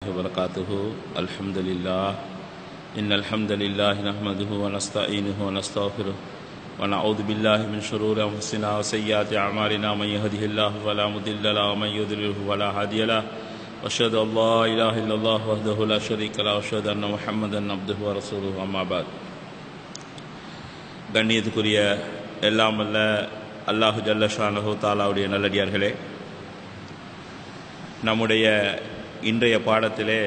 وبركاته الحمد لله إن الحمد لله نحمده ونستعينه ونستغفره ونعوذ بالله من شرور أنفسنا وسيئات أعمالنا من يهده الله فلا مضل له ومن يضلله فلا هادي له وأشهد أن لا إله إلا الله وحده لا شريك له وأشهد أن محمدا عبده ورسوله أما بعد கண்ணியத்துக்குரிய எல்லாம் வல்ல அல்லாஹு ஜல்லஷானஹு தாலாவுடைய நல்லடியார்களே நம்முடைய இன்றைய பாடத்திலே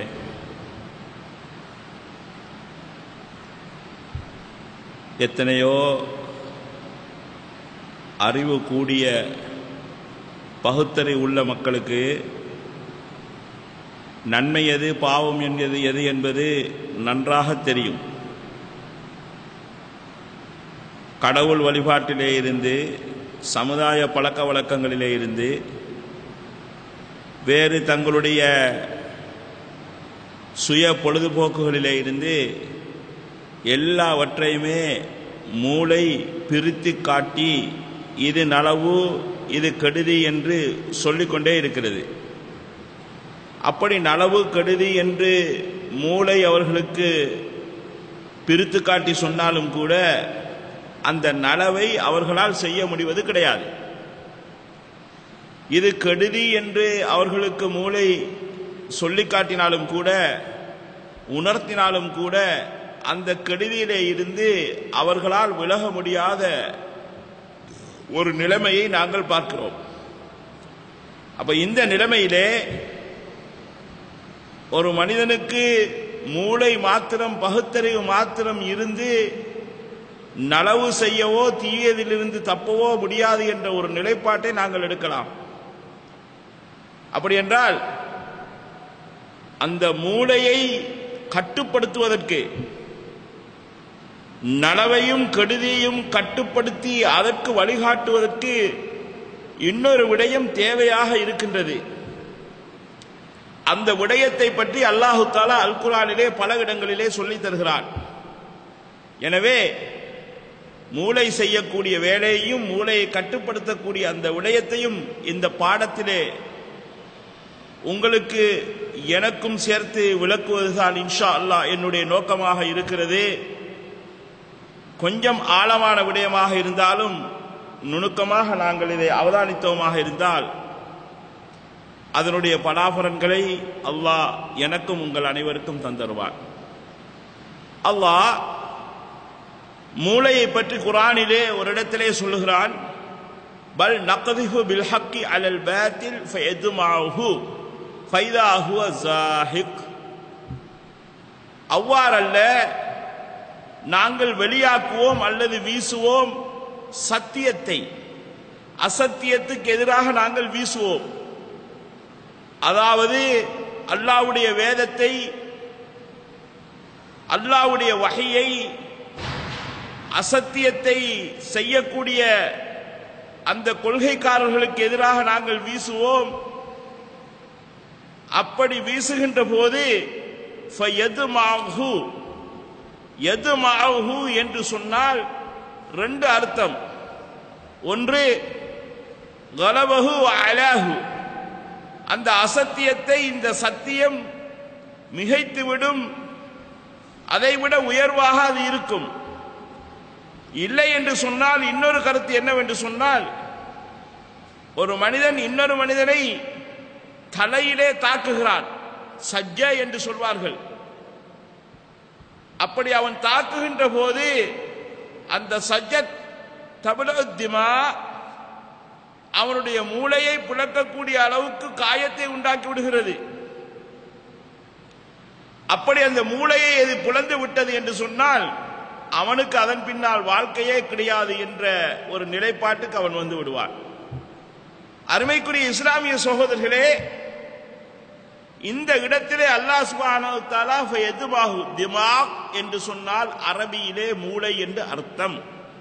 எத்தனையோ அறிவு கூடிய பகுத்தறி உள்ள மக்களுக்கு நன்மை எது பாவம் என்பது எது என்பது நன்றாக தெரியும் கடவுள் வழிபாட்டிலே இருந்து சமுதாய பழக்க வழக்கங்களிலே இருந்து வேறு தங்களுடைய சுய பொழுதுபோக்குகளிலே இருந்து எல்லாவற்றையுமே மூளை பிரித்து காட்டி இது நலவு இது கெடுதி என்று சொல்லிக்கொண்டே இருக்கிறது அப்படி நலவு கெடுதி என்று மூளை அவர்களுக்கு பிரித்து காட்டி சொன்னாலும் கூட அந்த நலவை அவர்களால் செய்ய முடிவது கிடையாது இது கெடுதி என்று அவர்களுக்கு மூளை சொல்லி காட்டினாலும் கூட உணர்த்தினாலும் கூட அந்த கெடுதியிலே இருந்து அவர்களால் விலக முடியாத ஒரு நிலைமையை நாங்கள் பார்க்கிறோம் அப்ப இந்த நிலைமையிலே ஒரு மனிதனுக்கு மூளை மாத்திரம் பகுத்தறிவு மாத்திரம் இருந்து நலவு செய்யவோ தீயதிலிருந்து தப்பவோ முடியாது என்ற ஒரு நிலைப்பாட்டை நாங்கள் எடுக்கலாம் அப்படி என்றால் அந்த மூளையை கட்டுப்படுத்துவதற்கு நலவையும் கெடுதியையும் கட்டுப்படுத்தி அதற்கு வழிகாட்டுவதற்கு இன்னொரு விடயம் தேவையாக இருக்கின்றது அந்த விடயத்தை பற்றி அல்லாஹு தாலா அல் குரானிலே பல இடங்களிலே சொல்லித் தருகிறான் எனவே மூளை செய்யக்கூடிய வேலையையும் மூளையை கட்டுப்படுத்தக்கூடிய அந்த விடயத்தையும் இந்த பாடத்திலே உங்களுக்கு எனக்கும் சேர்த்து விளக்குவதுதான் இன்ஷா அல்லாஹ் என்னுடைய நோக்கமாக இருக்கிறது கொஞ்சம் ஆழமான விடயமாக இருந்தாலும் நுணுக்கமாக நாங்கள் இதை அவதானித்தோமாக இருந்தால் அதனுடைய பலாபலன்களை அல்லாஹ் எனக்கும் உங்கள் அனைவருக்கும் தந்தருவார் அல்லாஹ் மூளையை பற்றி குரானிலே ஒரு இடத்திலே சொல்லுகிறான் பல் நகதிஹு பில் ஹக்கி அலல் பேத்தில் ஃபயதுமாஹு ஃபைதா ஹுவ ஜாஹிக் அவ்வாறல்ல நாங்கள் வெளியாக்குவோம் அல்லது வீசுவோம் சத்தியத்தை அசத்தியத்துக்கு எதிராக நாங்கள் வீசுவோம் அதாவது அல்லாவுடைய வேதத்தை அல்லாவுடைய வகையை அசத்தியத்தை செய்யக்கூடிய அந்த கொள்கைக்காரர்களுக்கு எதிராக நாங்கள் வீசுவோம் அப்படி வீசுகின்ற போது எது மாகு எது மாகு என்று சொன்னால் ரெண்டு அர்த்தம் ஒன்று கலவகு அலகு அந்த அசத்தியத்தை இந்த சத்தியம் மிகைத்துவிடும் அதைவிட உயர்வாக அது இருக்கும் இல்லை என்று சொன்னால் இன்னொரு கருத்து என்னவென்று சொன்னால் ஒரு மனிதன் இன்னொரு மனிதனை தலையிலே தாக்குகிறான் சஜ்ஜ என்று சொல்வார்கள் அப்படி அவன் தாக்குகின்ற போது அந்த சஜ்ஜத் தபுலத்திமா அவனுடைய மூளையை பிளக்கக்கூடிய அளவுக்கு காயத்தை உண்டாக்கி விடுகிறது அப்படி அந்த மூளையை எது புலந்து விட்டது என்று சொன்னால் அவனுக்கு அதன் பின்னால் வாழ்க்கையே கிடையாது என்ற ஒரு நிலைப்பாட்டுக்கு அவன் வந்து விடுவான் அருமைக்குரிய இஸ்லாமிய சகோதரர்களே இந்த இடத்திலே அல்லாஹ் சுபானா எதுபாகு திமாக் என்று சொன்னால் அரபியிலே மூளை என்று அர்த்தம்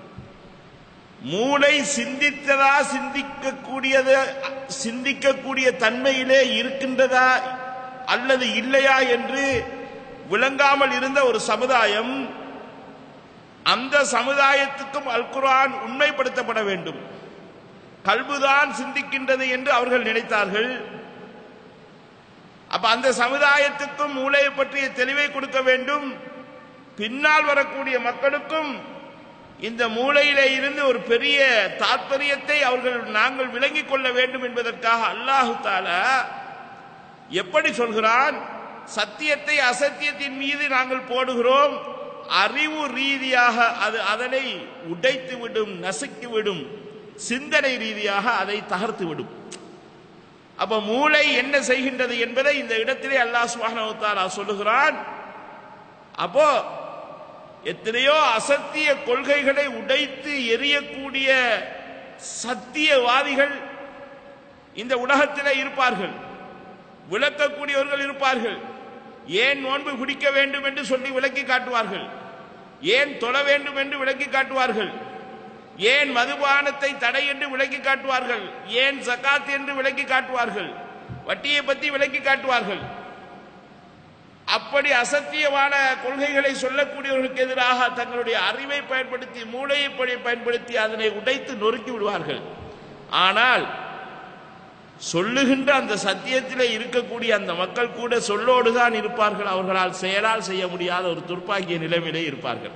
மூளை சிந்தித்ததா சிந்திக்கக்கூடியது சிந்திக்கக்கூடிய தன்மையிலே இருக்கின்றதா அல்லது இல்லையா என்று விளங்காமல் இருந்த ஒரு சமுதாயம் அந்த சமுதாயத்துக்கும் அல் குர்ஆன் உண்மைப்படுத்தப்பட வேண்டும் கல்புதான் சிந்திக்கின்றது என்று அவர்கள் நினைத்தார்கள் அப்ப அந்த சமுதாயத்துக்கும் மூளையை பற்றிய தெளிவை கொடுக்க வேண்டும் பின்னால் வரக்கூடிய மக்களுக்கும் இந்த மூளையிலே இருந்து ஒரு பெரிய தாற்பயத்தை அவர்கள் நாங்கள் விளங்கிக் கொள்ள வேண்டும் என்பதற்காக அல்லாஹு தாலா எப்படி சொல்கிறான் சத்தியத்தை அசத்தியத்தின் மீது நாங்கள் போடுகிறோம் அறிவு ரீதியாக அது அதனை உடைத்து விடும் நசுக்கி விடும் சிந்தனை ரீதியாக அதை தகர்த்து விடும் அப்ப மூளை என்ன செய்கின்றது என்பதை இந்த இடத்திலே அல்லாஹ் சுப்ஹானஹு வ தஆலா சொல்லுகிறான் அப்போ எத்தனையோ அசத்திய கொள்கைகளை உடைத்து எரியக்கூடிய சத்தியவாதிகள் இந்த உலகத்திலே இருப்பார்கள் விளக்கக்கூடியவர்கள் இருப்பார்கள் ஏன் நோன்பு பிடிக்க வேண்டும் என்று சொல்லி விளக்கி காட்டுவார்கள் ஏன் தொழ வேண்டும் என்று விளக்கி காட்டுவார்கள் ஏன் மதுபானத்தை தடை என்று விளக்கி காட்டுவார்கள் ஏன் ஜகாத் என்று விளக்கி காட்டுவார்கள் வட்டியை பற்றி விளக்கி காட்டுவார்கள் அப்படி அசத்தியமான கொள்கைகளை சொல்லக்கூடியவர்களுக்கு எதிராக தங்களுடைய அறிவை பயன்படுத்தி மூளையை படி- பயன்படுத்தி அதனை உடைத்து நொறுக்கி விடுவார்கள் ஆனால் சொல்லுகின்ற அந்த சத்தியத்திலே இருக்கக்கூடிய அந்த மக்கள் கூட சொல்லோடு தான் இருப்பார்கள் அவர்களால் செயலால் செய்ய முடியாத ஒரு துர்ப்பாக்கிய நிலைமையிலே இருப்பார்கள்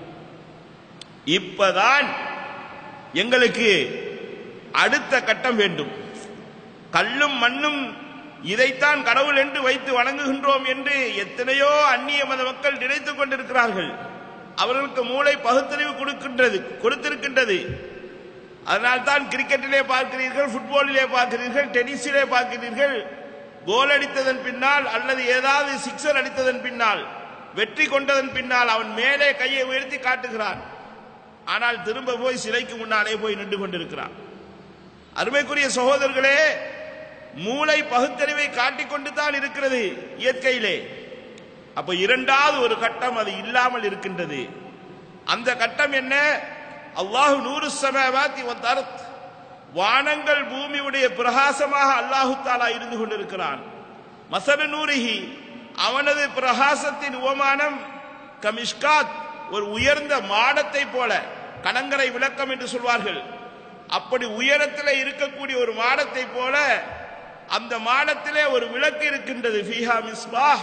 இப்பதான் எங்களுக்கு அடுத்த கட்டம் வேண்டும் கல்லும் மண்ணும் இதைத்தான் கடவுள் என்று வைத்து வணங்குகின்றோம் என்று எத்தனையோ அந்நிய மத மக்கள் நினைத்துக் கொண்டிருக்கிறார்கள் அவர்களுக்கு மூளை பகுத்தறிவு கொடுக்கின்றது கொடுத்திருக்கின்றது அதனால் தான் கிரிக்கெட்டிலே பார்க்கிறீர்கள் ஃபுட்பாலிலே பார்க்கிறீர்கள் டென்னிஸிலே பார்க்கிறீர்கள் கோல் அடித்ததன் பின்னால் அல்லது ஏதாவது சிக்ஸர் அடித்ததன் பின்னால் வெற்றி கொண்டதன் பின்னால் அவன் மேலே கையை உயர்த்தி காட்டுகிறான் ஆனால் திரும்ப போய் சிலைக்கு முன்னாலே போய் நின்று கொண்டிருக்கிறான் அருமைக்குரிய சகோதரர்களே மூளை பகுத்தறிவை காட்டிக்கொண்டு தான் இருக்கிறது இயற்கையிலே அப்ப இரண்டாவது ஒரு கட்டம் அது இல்லாமல் இருக்கின்றது அந்த கட்டம் என்ன அல்லாஹு நூறு சமவாத்தி வந்தர்த் வானங்கள் பூமியுடைய பிரகாசமாக அல்லாஹு தாலா இருந்து கொண்டிருக்கிறான் மசல நூரிஹி அவனது பிரகாசத்தின் உவமானம் கமிஷ்காத் ஒரு உயர்ந்த மாடத்தை போல கலங்கரை விளக்கம் என்று சொல்வார்கள் அப்படி உயரத்தில் இருக்கக்கூடிய ஒரு மாடத்தை போல அந்த மாடத்திலே ஒரு விளக்கு இருக்கின்றது ஃபீஹா மிஸ்பாஹ்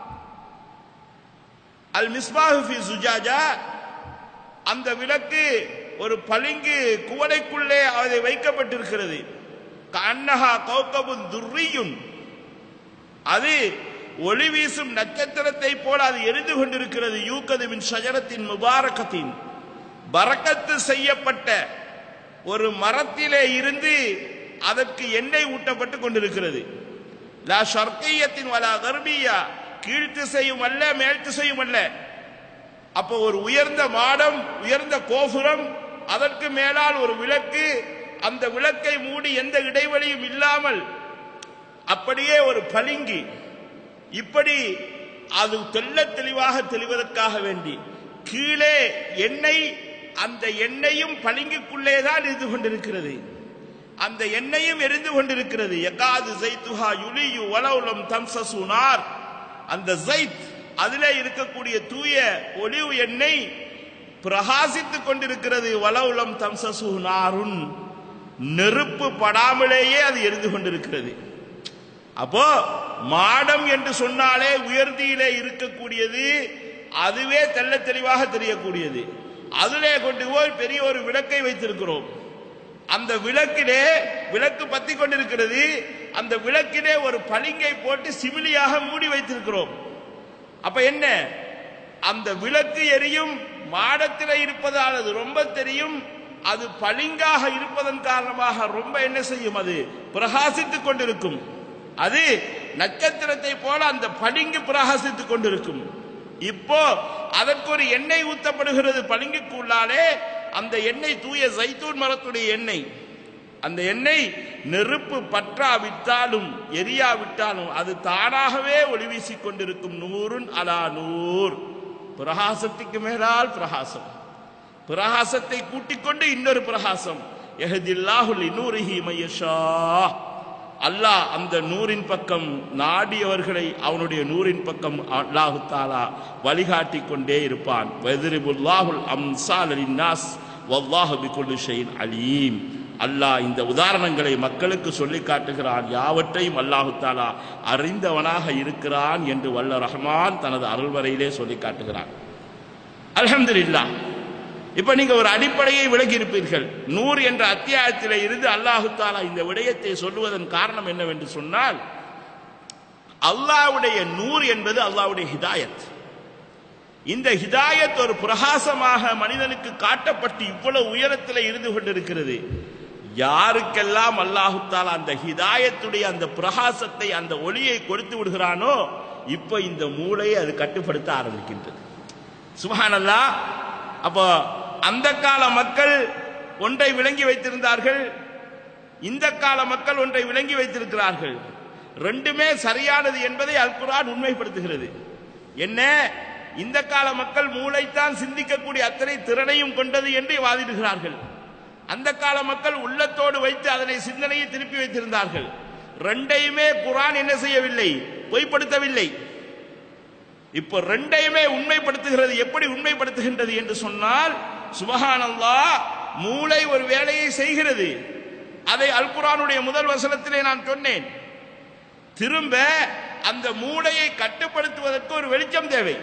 அல் மிஸ்பாஹ் ஃபி சுஜாஜா அந்த விளக்கு ஒரு பளிங்கு குவளைக்குள்ளே அதை வைக்கப்பட்டிருக்கிறது கண்ணஹா கௌகபுன் துர்ரியுன் அது ஒளி வீசும் நட்சத்திரத்தை போல அது எரிந்து கொண்டிருக்கிறது யூக்கது மின் ஷஜரத்தின் முபாரக்கத்தின் பரக்கத்து செய்யப்பட்ட ஒரு மரத்திலே இருந்து அதற்கு எண்ணெய் ஊட்டப்பட்டு கொண்டிருக்கிறது லா ஷர்கையத்தின் வலா கர்பியா கீழ்த்திசையும் அல்ல மேல் திசையும் அல்ல அப்போ ஒரு உயர்ந்த மாடம் உயர்ந்த கோபுரம் அதற்கு மேலால் ஒரு விளக்கு அந்த விளக்கை மூடி எந்த இடைவெளியும் இல்லாமல் அப்படியே ஒரு பளிங்கு இப்படி அது தெள்ள தெளிவாக தெளிவதற்காக வேண்டி கீழே எண்ணெய் அந்த எண்ணெயும் பளிங்குக்குள்ளே தான் இருந்து கொண்டிருக்கிறது அந்த எண்ணெயும் எரிந்து கொண்டிருக்கிறது எக்காது ஜெய்துஹா யுலியு வலவுலம் தம்சசுனார் அந்த ஜைத் அதிலே இருக்கக்கூடிய தூய ஒளிவு எண்ணெய் பிரகாசித்துக் கொண்டிருக்கிறது வலவுலம் தம்சசுனாருன் நெருப்பு படாமலேயே அது எரிந்து கொண்டிருக்கிறது அப்போ மாடம் என்று சொன்னாலே உயர்தியிலே இருக்கக்கூடியது அதுவே தெள்ள தெளிவாக தெரியக்கூடியது அதிலே கொண்டு போய் பெரிய ஒரு விளக்கை வைத்திருக்கிறோம் அந்த விளக்கிலே விளக்கு பத்தி கொண்டிருக்கிறது அந்த விளக்கிலே ஒரு பளிங்கை போட்டு சிமிலியாக மூடி வைத்திருக்கிறோம் அப்ப என்ன அந்த விளக்கு எரியும் மாடத்தில் இருப்பதால் அது ரொம்ப தெரியும் அது பளிங்காக இருப்பதன் காரணமாக ரொம்ப என்ன செய்யும் அது பிரகாசித்துக் கொண்டிருக்கும் அது நட்சத்திரத்தை போல அந்த பளிங்கு பிரகாசித்துக் கொண்டிருக்கும் இப்போ அதற்கு ஒரு எண்ணெய் ஊத்தப்படுகிறது பளிங்குக்குள்ளாலே அந்த எண்ணெய் தூய ஜைத்தூன் மரத்துடைய எண்ணெய் அந்த எண்ணெய் நெருப்பு பற்றாவிட்டாலும் எரியாவிட்டாலும் அது தானாகவே ஒளி வீசிக் கொண்டிருக்கும் நூறுன் அலா நூர் பிரகாசத்துக்கு மேலால் பிரகாசம் பிரகாசத்தை கூட்டிக் கொண்டு இன்னொரு பிரகாசம் எஹதில்லாஹுல் நூரிஹி மையஷா அல்லாஹ் அந்த நூரின் பக்கம் நாடியவர்களை அவனுடைய நூரின் பக்கம் அல்லாஹு தாலா வழிகாட்டி கொண்டே இருப்பான் வெதிரிபுல்லாஹுல் அம்சால் நாஸ் வல்லாஹு பிகுல்லி ஷைன் அலீம் அல்லாஹ் இந்த உதாரணங்களை மக்களுக்கு சொல்லி காட்டுகிறான் யாவற்றையும் அல்லாஹு தாலா அறிந்தவனாக இருக்கிறான் என்று வல்ல ரஹ்மான் தனது அருள்வரையிலே சொல்லி காட்டுகிறான் அல்ஹம்துலில்லாஹ் இப்ப நீங்க ஒரு அடிப்படையை விளக்கி இருப்பீர்கள் நூறு என்ற அத்தியாயத்திலே இருந்து அல்லாஹு தாலா இந்த விடயத்தை சொல்லுவதன் காரணம் என்னவென்று சொன்னால் அல்லாஹ்வுடைய நூறு என்பது அல்லாஹ்வுடைய ஹிதாயத் இந்த ஹிதாயத் ஒரு பிரகாசமாக மனிதனுக்கு காட்டப்பட்டு இவ்வளவு உயரத்தில் இருந்து கொண்டிருக்கிறது யாருக்கெல்லாம் அல்லாஹு தாலா அந்த ஹிதாயத்துடைய அந்த பிரகாசத்தை அந்த ஒளியை கொடுத்து விடுகிறானோ இப்ப இந்த மூளையை அது கட்டுப்படுத்த ஆரம்பிக்கின்றது சுபஹானல்லா அப்போ அந்த கால மக்கள் ஒன்றை விளங்கி வைத்திருந்தார்கள் இந்த கால மக்கள் ஒன்றை விளங்கி வைத்திருக்கிறார்கள் ரெண்டுமே சரியானது என்பதை அல்குரான் உண்மைப்படுத்துகிறது என்ன இந்த கால மக்கள் மூளைத்தான் சிந்திக்கக்கூடிய அத்தனை திறனையும் கொண்டது என்று வாதிடுகிறார்கள் அந்த கால மக்கள் உள்ளத்தோடு வைத்து அதனை சிந்தனையை திருப்பி வைத்திருந்தார்கள் ரெண்டையுமே குரான் என்ன செய்யவில்லை பொய்ப்படுத்தவில்லை இப்போ ரெண்டையுமே உண்மைப்படுத்துகிறது எப்படி உண்மைப்படுத்துகின்றது என்று சொன்னால் சுபஹானல்லா மூளை ஒரு வேலையை செய்கிறது அதை அல் குரானுடைய முதல் வசனத்திலே நான் சொன்னேன் திரும்ப அந்த மூளையை கட்டுப்படுத்துவதற்கு ஒரு வெளிச்சம் தேவை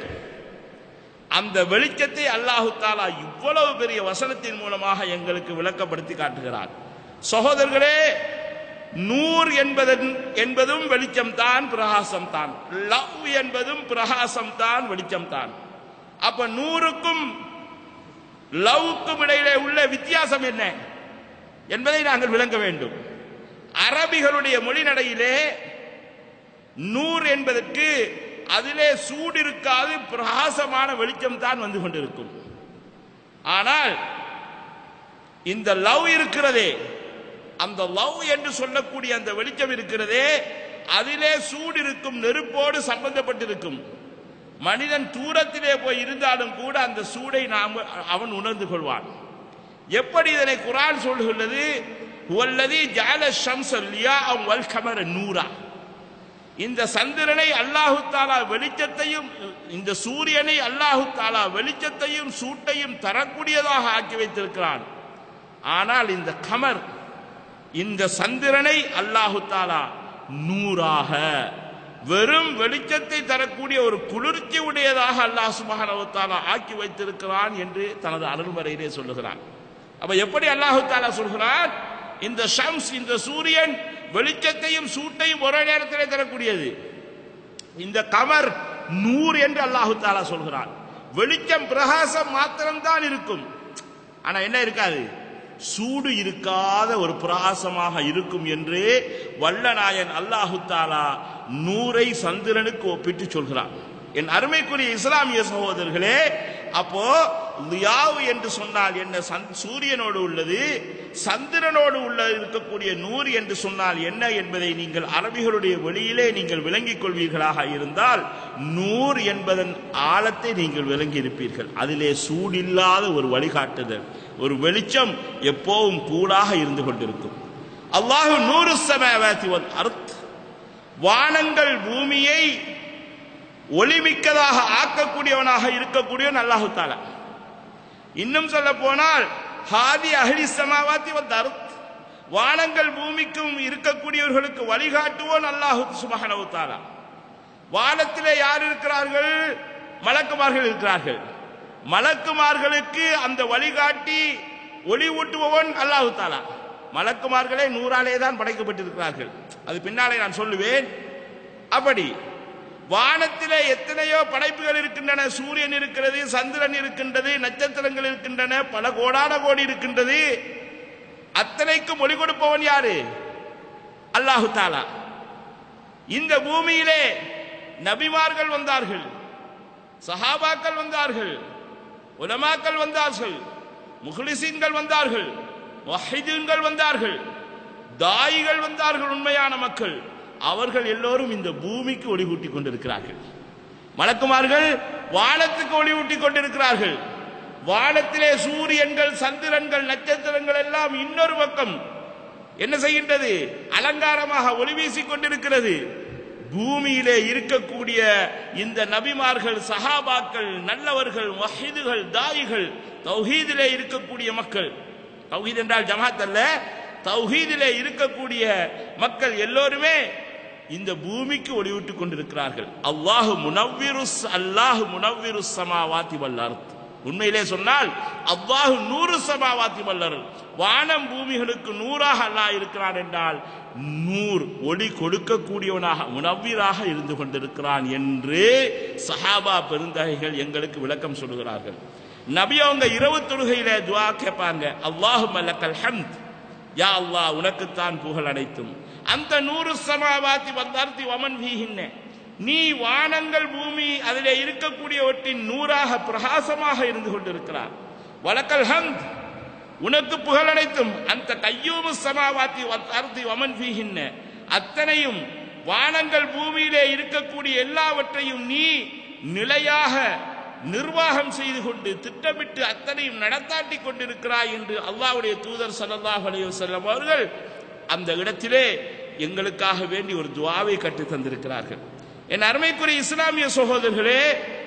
அந்த வெளிச்சத்தை அல்லாஹு தாலா இவ்வளவு பெரிய வசனத்தின் மூலமாக எங்களுக்கு விளக்கப்படுத்தி காட்டுகிறார் சகோதரர்களே நூர் என்பதன் என்பதும் வெளிச்சம் தான் பிரகாசம் தான் லவ் என்பதும் பிரகாசம் தான் வெளிச்சம் தான் அப்ப நூறுக்கும் லவ்வுக்கும் இடையிலே உள்ள வித்தியாசம் என்ன என்பதை நாங்கள் விளங்க வேண்டும் அரபிகளுடைய மொழிநடையிலே நூர் என்பதற்கு அதிலே சூடு இருக்காது பிரகாசமான வெளிச்சம் தான் வந்து கொண்டிருக்கும் ஆனால் இந்த லவ் இருக்கிறதே அந்த லவ் என்று சொல்லக்கூடிய அந்த வெளிச்சம் இருக்கிறதே அதிலே சூடு இருக்கும் நெருப்போடு சம்பந்தப்பட்டிருக்கும் மனிதன் தூரத்திலே போய் இருந்தாலும் கூட அந்த சூடை நாம் அவன் உணர்ந்து கொள்வான் எப்படி இதனை குரான் சொல்லுகிறது வல்லதி ஜால ஷம்சல்லியா அவன் வல் கமர நூரா இந்த சந்திரனை அல்லாஹு தாலா வெளிச்சத்தையும் இந்த சூரியனை அல்லாஹு தாலா வெளிச்சத்தையும் சூட்டையும் தரக்கூடியதாக ஆக்கி வைத்திருக்கிறான் ஆனால் இந்த கமர் இந்த சந்திரனை அல்லாஹு தாலா நூறாக வெறும் வெளிச்சத்தை தரக்கூடிய ஒரு குளிர்ச்சி உடையதாக அல்லாஹ் சுபஹானஹு தஆலா ஆக்கி வைத்திருக்கிறான் என்று தனது அருள்மறையிலே சொல்லுகிறான் அப்ப எப்படி அல்லாஹு தாலா சொல்கிறான் இந்த ஷம்ஸ் இந்த சூரியன் வெளிச்சத்தையும் சூட்டையும் ஒரே நேரத்திலே தரக்கூடியது இந்த கமர் நூறு என்று அல்லாஹு தாலா சொல்கிறான் வெளிச்சம் பிரகாசம் மாத்திரம்தான் இருக்கும் ஆனா என்ன இருக்காது சூடு இருக்காத ஒரு பிரகாசமாக இருக்கும் என்று வல்லநாயன் அல்லாஹு தாலா நூரை சந்திரனுக்கு ஒப்பிட்டு சொல்கிறான் என் அருமைக்குரிய இஸ்லாமிய சகோதரர்களே அப்போ லியாவு என்று சொன்னால் என்ன சந்- சூரியனோடு உள்ளது சந்திரனோடு உள்ள இருக்கக்கூடிய நூறு என்று சொன்னால் என்ன என்பதை நீங்கள் அரபிகளுடைய வெளியிலே நீங்கள் விளங்கிக் கொள்வீர்களாக இருந்தால் நூறு என்பதன் ஆழத்தை நீங்கள் விளங்கி இருப்பீர்கள் அதிலே சூடில்லாத ஒரு வழிகாட்டுதல் ஒரு வெளிச்சம் எப்போவும் கூடாக இருந்து கொண்டிருக்கும் அல்லாஹு நூறு சமாவாத்தி வல் அர்த் வானங்கள் பூமியை ஒளிமிக்கதாக ஆக்கக்கூடியவனாக இருக்கக்கூடியவன் அல்லாஹு தாலா இன்னும் சொல்ல போனால் ஹாதி அஹ்லி சமாவாத்தி வல் அர்த் வானங்கள் பூமிக்கும் இருக்கக்கூடியவர்களுக்கு வழிகாட்டுவோன் அல்லாஹு சுபஹானஹு தஆலா வானத்திலே யார் இருக்கிறார்கள் மலக்குமார்கள் இருக்கிறார்கள் மலக்குமார்களுக்கு அந்த வழிகாட்டி ஒளி ஊட்டுபவன் அல்லாஹு தாலா மலக்குமார்களே நூறாலே தான் படைக்கப்பட்டிருக்கிறார்கள் அது பின்னாலே நான் சொல்லுவேன் அப்படி வானத்திலே எத்தனையோ படைப்புகள் இருக்கின்றன சூரியன் இருக்கிறது சந்திரன் இருக்கின்றது நட்சத்திரங்கள் இருக்கின்றன பல கோடான கோடி இருக்கின்றது அத்தனைக்கும் ஒளி கொடுப்பவன் யாரு அல்லாஹு தாலா இந்த பூமியிலே நபிமார்கள் வந்தார்கள் சஹாபாக்கள் வந்தார்கள் உலமாக்கள் வந்தார்கள் முஹ்லிசீன்கள் வந்தார்கள் வஹீதுன்கள் வந்தார்கள் தாயிகள் வந்தார்கள் உண்மையான மக்கள் அவர்கள் எல்லோரும் இந்த பூமிக்கு ஒளி ஊட்டிக் கொண்டிருக்கிறார்கள் மலக்குமார்கள் வானத்துக்கு ஒளி ஊட்டிக் கொண்டிருக்கிறார்கள் வானத்திலே சூரியன்கள் சந்திரன்கள் நட்சத்திரங்கள் எல்லாம் இன்னொரு பக்கம் என்ன செய்கின்றது அலங்காரமாக ஒளி வீசிக் கொண்டிருக்கிறது பூமியிலே இருக்கக்கூடிய இந்த நபிமார்கள் சஹாபாக்கள் நல்லவர்கள் வஹீதுகள் தாயிகள் தௌஹீதிலே இருக்கக்கூடிய மக்கள் தௌஹீத் என்றால் ஜமாத் அல்ல தௌஹீதிலே இருக்கக்கூடிய மக்கள் எல்லோருமே இந்த பூமிக்கு ஒளிவிட்டுக் கொண்டிருக்கிறார்கள் அல்லாஹு முனவ்விருஸ் அல்லாஹு முனவ்விருஸ் சமாவாத்தி வல்லார்த் உண்மையிலே சொன்னால் அல்லாஹு நூறு சமாவாத்தி வல்லர் வானம் பூமிகளுக்கு நூறாக அல்லாஹ் இருக்கிறான் என்றால் நூறு ஒளி கொடுக்கக்கூடியவனாக முனவ்வீராக இருந்து கொண்டிருக்கிறான் என்று சஹாபா பெருந்தகைகள் எங்களுக்கு விளக்கம் சொல்லுகிறார்கள் நபி அவங்க இரவு தொழுகையில துவா கேட்பாங்க அல்லாஹு மல்லக்கல் ஹம்த் யா அல்லாஹ் உனக்குத்தான் புகழ் அனைத்தும் அந்த நூறு சமாவாத்தி வந்தார்த்தி வமன் வீகின்ன நீ வானங்கள் பூமி அதிலே இருக்கக்கூடியவற்றின் நூறாக பிரகாசமாக இருந்து கொண்டிருக்கிறார் வழக்கல் ஹந்த் உனக்கு புகழ் அனைத்தும் அந்த கையூமு சமாவாத்தி அர்த்தி வமன் ஃபீஹின்ன அத்தனையும் வானங்கள் பூமியிலே இருக்கக்கூடிய எல்லாவற்றையும் நீ நிலையாக நிர்வாகம் செய்து கொண்டு திட்டமிட்டு அத்தனையும் நடத்தாட்டி கொண்டிருக்கிறாய் என்று அல்லாஹ்வுடைய தூதர் ஸல்லல்லாஹு அலைஹி வஸல்லம் அவர்கள் அந்த இடத்திலே எங்களுக்காக வேண்டி ஒரு துவாவை கற்றுத் தந்திருக்கிறார்கள் என் அருமைக்குரிய இஸ்லாமிய சகோதரர்களே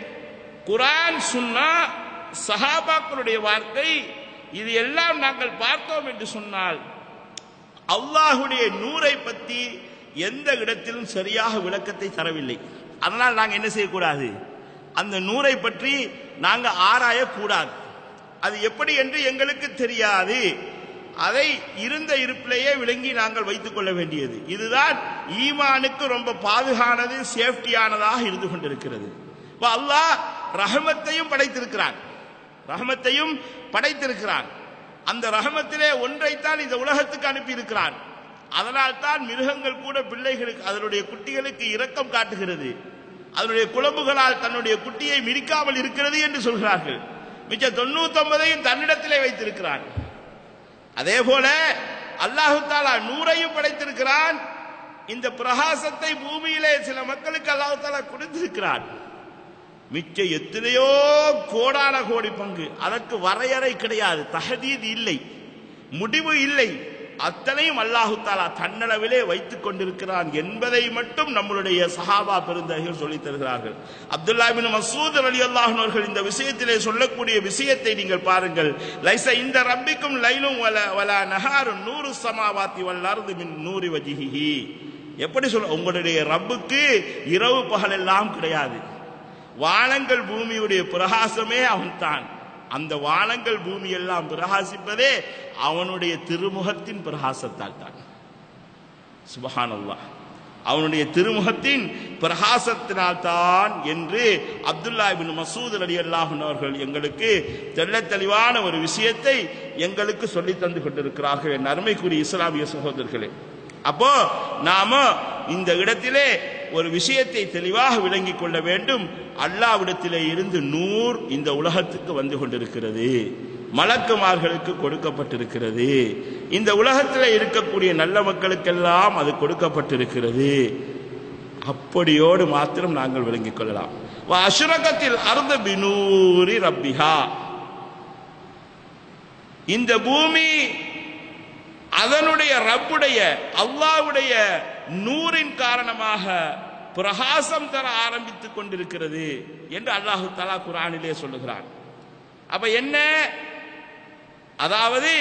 குரான் சுன்னா சஹாபாக்களுடைய வார்த்தை இது எல்லாம் நாங்கள் பார்த்தோம் என்று சொன்னால் அல்லாஹுடைய நூரை பற்றி எந்த இடத்திலும் சரியாக விளக்கத்தை தரவில்லை அதனால் நாங்கள் என்ன செய்யக்கூடாது அந்த நூரை பற்றி நாங்கள் ஆராயக்கூடாது அது எப்படி என்று எங்களுக்கு தெரியாது அதை இருந்த இருப்பிலேயே விளங்கி நாங்கள் வைத்துக் கொள்ள வேண்டியது இதுதான் ஈமானுக்கு ரொம்ப பாதுகானது சேஃப்டியானதாக இருந்து கொண்டிருக்கிறது இப்ப அல்லாஹ் ரஹமத்தையும் படைத்திருக்கிறான் ரஹமத்தையும் படைத்திருக்கிறான் அந்த ரஹமத்திலே ஒன்றைத்தான் இந்த உலகத்துக்கு அனுப்பி இருக்கிறான் அதனால் தான் மிருகங்கள் கூட பிள்ளைகளுக்கு அதனுடைய குட்டிகளுக்கு இரக்கம் காட்டுகிறது அதனுடைய குழம்புகளால் தன்னுடைய குட்டியை மிரிக்காமல் இருக்கிறது என்று சொல்கிறார்கள் மிச்ச தொண்ணூத்தி ஒன்பதையும் தன்னிடத்திலே வைத்திருக்கிறான் அதே போல அல்லாஹு தாலா நூறையும் படைத்திருக்கிறான் இந்த பிரகாசத்தை பூமியிலே சில மக்களுக்கு அல்லாஹு தாலா கொடுத்திருக்கிறான் மிச்ச எத்தனையோ கோடான கோடி பங்கு அதற்கு வரையறை கிடையாது தகதீது இல்லை முடிவு இல்லை அத்தனையும் அல்லாஹு தாலா தன்னளவிலே வைத்துக் கொண்டிருக்கிறான் என்பதை மட்டும் நம்மளுடைய சஹாபா பெருந்தகைகள் சொல்லித் தருகிறார்கள் அப்துல்லா பின் மசூத் அலி அல்லாஹர்கள் இந்த விஷயத்திலே சொல்லக்கூடிய விஷயத்தை நீங்கள் பாருங்கள் லைச இந்த ரப்பிக்கும் லைலும் வல வல நஹாரு நூறு சமாவாத்தி வல்லாரது மின் நூறி வஜிஹி எப்படி சொல்ல உங்களுடைய ரப்புக்கு இரவு பகல் எல்லாம் கிடையாது வானங்கள் பூமியுடைய பிரகாசமே அவன்தான் அந்த வானங்கள் பூமி எல்லாம் பிரகாசிப்பதே அவனுடைய திருமுகத்தின் பிரகாசத்தால் தான் சுபஹானல்லாஹ் அவனுடைய திருமுகத்தின் பிரகாசத்தினால் தான் என்று அப்துல்லா பின் மசூத் அலி அல்லாஹன் அவர்கள் எங்களுக்கு தெள்ள தெளிவான ஒரு விஷயத்தை எங்களுக்கு சொல்லி தந்து கொண்டிருக்கிறார்கள் என் அருமைக்குரிய இஸ்லாமிய சகோதரர்களே அப்போ நாம இந்த இடத்திலே ஒரு விஷயத்தை தெளிவாக விளங்கிக் கொள்ள வேண்டும் அல்லாவிடத்திலே இருந்து நூர் இந்த உலகத்துக்கு வந்து கொண்டிருக்கிறது மலக்குமார்களுக்கு கொடுக்கப்பட்டிருக்கிறது இந்த உலகத்தில் இருக்கக்கூடிய நல்ல மக்களுக்கெல்லாம் அது கொடுக்கப்பட்டிருக்கிறது அப்படியோடு மாத்திரம் நாங்கள் விளங்கிக் கொள்ளலாம் அசுரகத்தில் அருந்த பினூரி ரப்பிஹா இந்த பூமி அதனுடைய ரப்புடைய அல்லாவுடைய நூறின் காரணமாக பிரகாசம் தர ஆரம்பித்துக் கொண்டிருக்கிறது என்று அல்லாஹு தலா குரானிலே சொல்லுகிறான் அப்ப என்ன அதாவது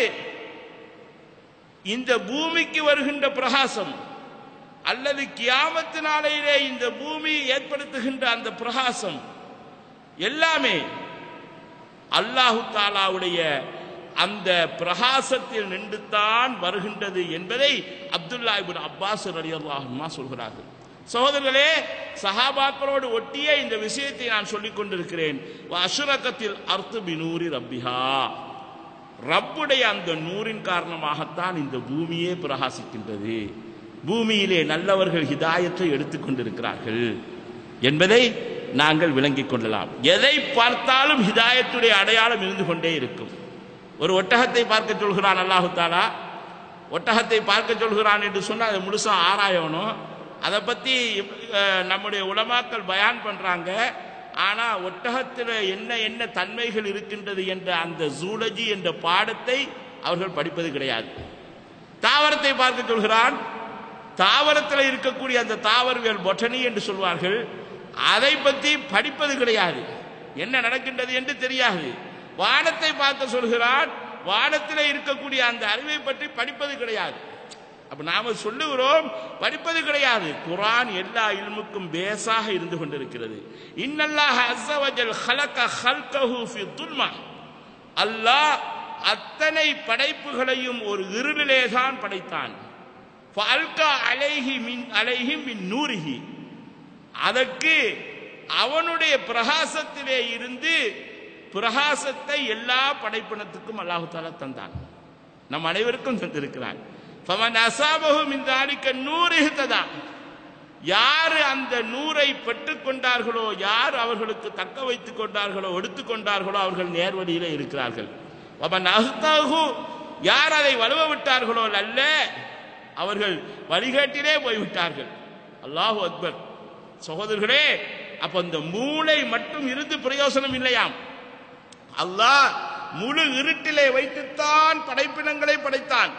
இந்த பூமிக்கு வருகின்ற பிரகாசம் அல்லது கியாமத்து நாளையிலே இந்த பூமி ஏற்படுத்துகின்ற அந்த பிரகாசம் எல்லாமே அல்லாஹு தாலாவுடைய அந்த பிரகாசத்தில் நின்றுத்தான் வருகின்றது என்பதை அப்துல்லா இபின் அப்பாஸ் அலி அல்லாஹுமா சொல்கிறார்கள் சகோதரர்களே சஹாபாக்களோடு ஒட்டிய இந்த விஷயத்தை நான் சொல்லிக் கொண்டிருக்கிறேன் அசுரக்கத்தில் அர்த்து பினூரி ரப்பிஹா ரப்புடைய அந்த நூறின் காரணமாகத்தான் இந்த பூமியே பிரகாசிக்கின்றது பூமியிலே நல்லவர்கள் ஹிதாயத்தை எடுத்துக்கொண்டிருக்கிறார்கள் என்பதை நாங்கள் விளங்கிக் கொள்ளலாம் எதை பார்த்தாலும் ஹிதாயத்துடைய அடையாளம் இருந்து கொண்டே இருக்கும் ஒரு ஒட்டகத்தை பார்க்க சொல்கிறான் அல்லாஹு தாலா ஒட்டகத்தை பார்க்க சொல்கிறான் என்று சொன்னால் அதை முழுசா ஆராயணும் அதை பற்றி நம்முடைய உலமாக்கள் பயான் பண்ணுறாங்க ஆனால் ஒட்டகத்தில் என்ன என்ன தன்மைகள் இருக்கின்றது என்ற அந்த ஜூலஜி என்ற பாடத்தை அவர்கள் படிப்பது கிடையாது தாவரத்தை பார்க்க சொல்கிறான் தாவரத்தில் இருக்கக்கூடிய அந்த தாவரவியல் பொட்டனி என்று சொல்வார்கள் அதை பற்றி படிப்பது கிடையாது என்ன நடக்கின்றது என்று தெரியாது வானத்தை பார்க்க சொல்கிறான் வானத்தில் இருக்கக்கூடிய அந்த அறிவை பற்றி படிப்பது கிடையாது அப்ப நாம சொல்லுகிறோம் படிப்பது கிடையாது குரான் எல்லா இல்முக்கும் பேசாக இருந்து கொண்டிருக்கிறது இன்னல்லாஹ அஸ்ஸவஜல் ஹலக ஹல்கஹு ஃபி துல்மா அல்லாஹ் அத்தனை படைப்புகளையும் ஒரு இருளிலே தான் படைத்தான் ஃபால்கா அலைஹி மின் அலைஹி மின் நூரிஹி அதற்கு அவனுடைய பிரகாசத்திலே இருந்து பிரகாசத்தை எல்லா படைப்பினத்துக்கும் அல்லாஹு தாலா தந்தான் நம் அனைவருக்கும் தந்திருக்கிறான் ஃபமன் அசாபஹு மின் தாலிக்க நூறு இஹ்ததா யார் அந்த நூரை பெற்றுக் கொண்டார்களோ யார் அவர்களுக்கு தக்க வைத்துக் கொண்டார்களோ எடுத்துக் கொண்டார்களோ அவர்கள் நேர்வழியிலே இருக்கிறார்கள் அவன் அஹ்தஹு யார் அதை வலுவ விட்டார்களோ அல்ல அவர்கள் வழிகாட்டிலே போய்விட்டார்கள் அல்லாஹு அக்பர் சகோதரர்களே அப்ப அந்த மூளை மட்டும் இருந்து பிரயோசனம் இல்லையாம் அல்லாஹ் முழு இருட்டிலே வைத்துத்தான் படைப்பினங்களை படைத்தான்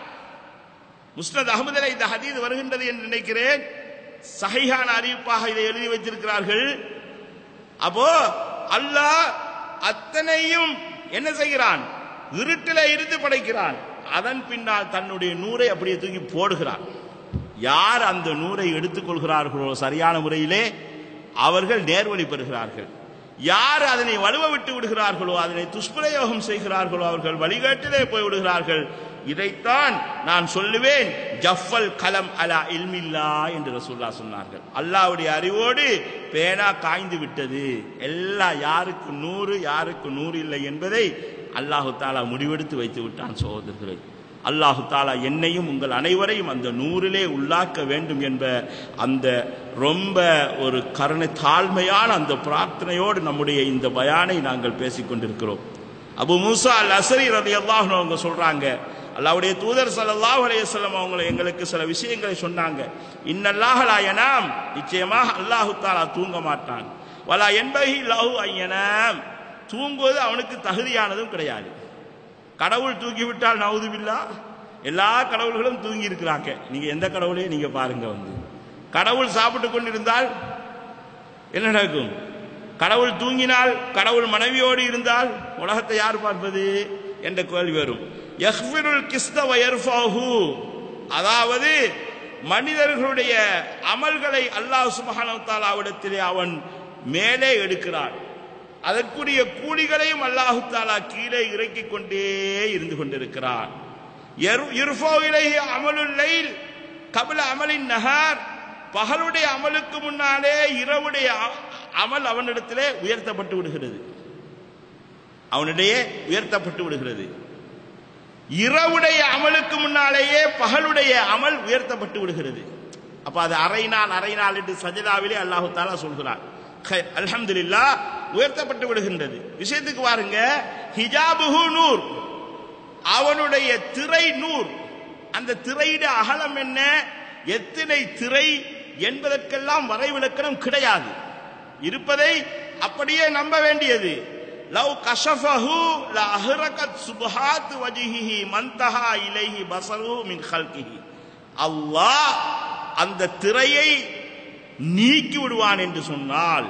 முஸ்னத் அகமதில இந்த ஹதீது வருகின்றது என்று நினைக்கிறேன் சஹிஹான அறிவிப்பாக இதை எழுதி வைத்திருக்கிறார்கள் அப்போ அல்லாஹ் அத்தனையும் என்ன செய்கிறான் இருட்டில இருந்து படைக்கிறான் அதன் பின்னால் தன்னுடைய நூரை அப்படியே தூக்கி போடுகிறான் யார் அந்த நூரை எடுத்துக்கொள்கிறார்களோ சரியான முறையிலே அவர்கள் நேர்வழி பெறுகிறார்கள் யார் அதனை வலுவ விட்டு விடுகிறார்களோ அதனை துஷ்பிரயோகம் செய்கிறார்களோ அவர்கள் வழிகாட்டிலே போய் விடுகிறார்கள் இதைத்தான் நான் சொல்லுவேன் ஜஃபல் கலம் அலா இல்மில்லா என்று ரசூல்லா சொன்னார்கள் அல்லாவுடைய அறிவோடு பேனா காய்ந்து விட்டது எல்லாம் யாருக்கு நூறு யாருக்கு நூறு இல்லை என்பதை அல்லாஹு தாலா முடிவெடுத்து வைத்து விட்டான் சகோதரர்களே அல்லாஹு தாலா என்னையும் உங்கள் அனைவரையும் அந்த நூறிலே உள்ளாக்க வேண்டும் என்ற அந்த ரொம்ப ஒரு கருணை தாழ்மையான அந்த பிரார்த்தனையோடு நம்முடைய இந்த பயானை நாங்கள் பேசிக் கொண்டிருக்கிறோம் அபு மூசா அல் அசரி ரதி அல்லாஹ் அவங்க சொல்றாங்க அல்லாவுடைய தூதர் ஸல்லல்லாஹு அலைஹி வஸல்லம் அவங்க எங்களுக்கு சில விஷயங்களை சொன்னாங்க இன்னல்லாஹ லா யனாம் நிச்சயமாக அல்லாஹு தாலா தூங்க மாட்டான் வலா என்பகி லஹு ஐயனாம் தூங்குவது அவனுக்கு தகுதியானதும் கிடையாது கடவுள் தூக்கி விட்டால் நவுதுபில்லா எல்லா கடவுள்களும் தூங்கி இருக்கிறாங்க நீங்க எந்த கடவுளையும் நீங்க பாருங்க வந்து கடவுள் சாப்பிட்டு கொண்டிருந்தால் என்ன நடக்கும் கடவுள் தூங்கினால் கடவுள் மனைவியோடு இருந்தால் உலகத்தை யார் பார்ப்பது என்ற கேள்வி வரும் யஹ்ஃபிருல் கிஸ்த வயர்ஃபாஹு அதாவது மனிதர்களுடைய அமல்களை அல்லாஹ் சுப்ஹானஹு தாலாவிடத்திலே அவன் மேலே எடுக்கிறான் அதற்குரிய கூலிகளையும் அல்லாஹு தாலா கீழே இறக்கிக் கொண்டே இருந்து கொண்டிருக்கிறான் இர்ஃபோ இலைஹி அமலுல் லைல் கபில அமலின் நஹார் பகலுடைய அமலுக்கு முன்னாலே இரவுடைய அ- அமல் அவனிடத்திலே உயர்த்தப்பட்டு விடுகிறது அவனிடையே உயர்த்தப்பட்டு விடுகிறது இரவுடைய அமலுக்கு முன்னாலேயே பகலுடைய அமல் உயர்த்தப்பட்டு விடுகிறது அப்ப அது அரை நாள் அரை நாள் என்று சஜிதாவிலே அல்லாஹு தாலா சொல்கிறார் ஹை- அல்ஹம்துலில்லாஹ் உயர்த்தப்பட்டு விடுகின்றது விஷயத்துக்கு பாருங்க ஹிஜாபுஹு நூர் அவனுடைய திரை நூர் அந்த திரையிட அகலம் என்ன எத்தனை திரை என்பதற்கெல்லாம் வரைவிலக்கணம் கிடையாது இருப்பதை அப்படியே நம்ப வேண்டியது லவ் கஷஃபஹு ல அஹ்ரகத் சுபஹாத் வஜ்ஹிஹி மன்தஹா இலைஹி பஸரு மின் கல்கிஹி அல்லாஹ் அந்த திரையை நீக்கி விடுவான் என்று சொன்னால்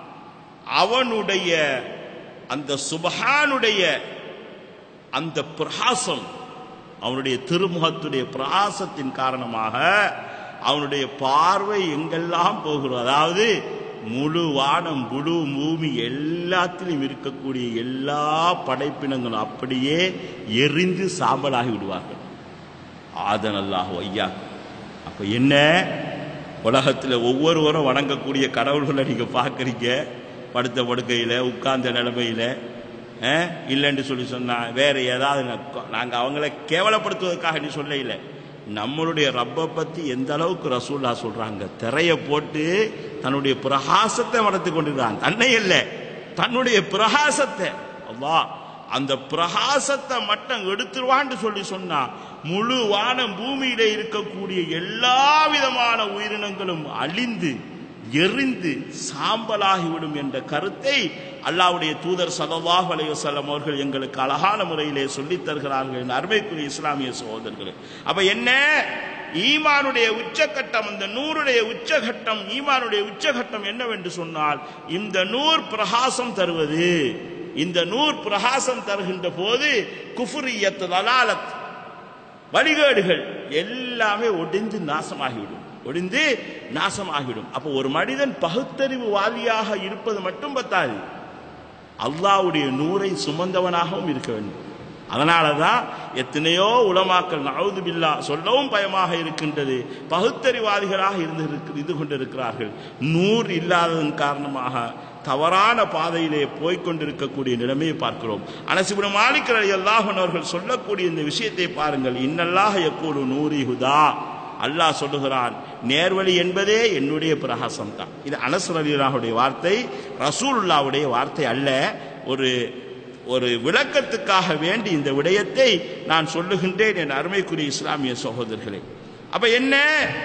அவனுடைய அந்த சுபஹானுடைய அந்த பிரகாசம் அவனுடைய திருமுகத்துடைய பிரகாசத்தின் காரணமாக அவனுடைய பார்வை எங்கெல்லாம் போகிறோம் அதாவது முழு வானம் முழு பூமி எல்லாத்திலும் இருக்கக்கூடிய எல்லா படைப்பினங்களும் அப்படியே எரிந்து சாம்பலாகி விடுவார்கள் ஆதன் அல்லாஹ் ஐயா அப்ப என்ன உலகத்தில் ஒவ்வொருவரும் வணங்கக்கூடிய கடவுள்களை நீங்க பார்க்குறீங்க படுத்த படுக்கையில் உட்கார்ந்த நிலைமையில அஹ், இல்லைன்னு சொல்லி சொன்னா வேற ஏதாவது ந- நாங்க அவங்கள கேவலப்படுத்துவதற்காக நீ சொல்ல இல்லை நம்மளுடைய ரப்பை பத்தி எந்த அளவுக்கு ரசூல்லா சொல்றாங்க திரைய போட்டு தன்னுடைய பிரகாசத்தை வளர்த்து கொண்டிருக்கான் தன்னை இல்லை தன்னுடைய பிரகாசத்தை அல்லாஹ் அந்த பிரகாசத்தை மட்டும் எடுத்துருவான்னு சொல்லி சொன்னா முழு வானம் பூமியில இருக்கக்கூடிய எல்லா விதமான உயிரினங்களும் அழிந்து எரிந்து சாம்பலாகிவிடும் என்ற கருத்தை அல்லாஹ்வுடைய தூதர் ஸல்லல்லாஹு அலைஹி வஸல்லம் அவர்கள் எங்களுக்கு அழகான முறையிலே சொல்லித் தருகிறார்கள் என் அருமைக்குரிய இஸ்லாமிய சகோதரர்களே அப்ப என்ன ஈமானுடைய உச்சகட்டம் இந்த நூறுடைய உச்சகட்டம் ஈமானுடைய உச்சகட்டம் என்னவென்று சொன்னால் இந்த நூர் பிரகாசம் தருவது இந்த நூர் பிரகாசம் தருகின்ற போது குஃபுரியத் லலாலத் வழிகேடுகள் எல்லாமே ஒடிந்து நாசமாகிவிடும் ஒடிந்து நாசமாகிவிடும் அப்போ ஒரு மனிதன் பகுத்தறிவுவாதியாக இருப்பது மட்டும் பத்தாது அல்லாஹ்வுடைய நூரை சுமந்தவனாகவும் இருக்க வேண்டும் அதனால தான் எத்தனையோ உலமாக்கள் நவுது பில்லா சொல்லவும் பயமாக இருக்கின்றது பகுத்தறிவாதிகளாக இருந்து இருக்கு- இருந்து கொண்டிருக்கிறார்கள் நூறு இல்லாததன் காரணமாக தவறான பாதையிலே போய்க் கொண்டிருக்கக்கூடிய நிலைமையை பார்க்கிறோம் அனசிபுர மாலிக் அலி அல்லாஹன் அவர்கள் சொல்லக்கூடிய இந்த விஷயத்தை பாருங்கள் இன்னல்லாக எப்போது நூரி ஹுதா அல்லாஹ் சொல்லுகிறான் நேர்வழி என்பதே என்னுடைய பிரகாசம் தான் இது அனசர் அலிலாவுடைய வார்த்தை ரசூலுல்லாவுடைய வார்த்தை அல்ல ஒரு ஒரு விளக்கத்துக்காக வேண்டி இந்த விடயத்தை நான் சொல்லுகின்றேன் என் அருமைக்குரிய இஸ்லாமிய சகோதரர்களே அப்ப என்ன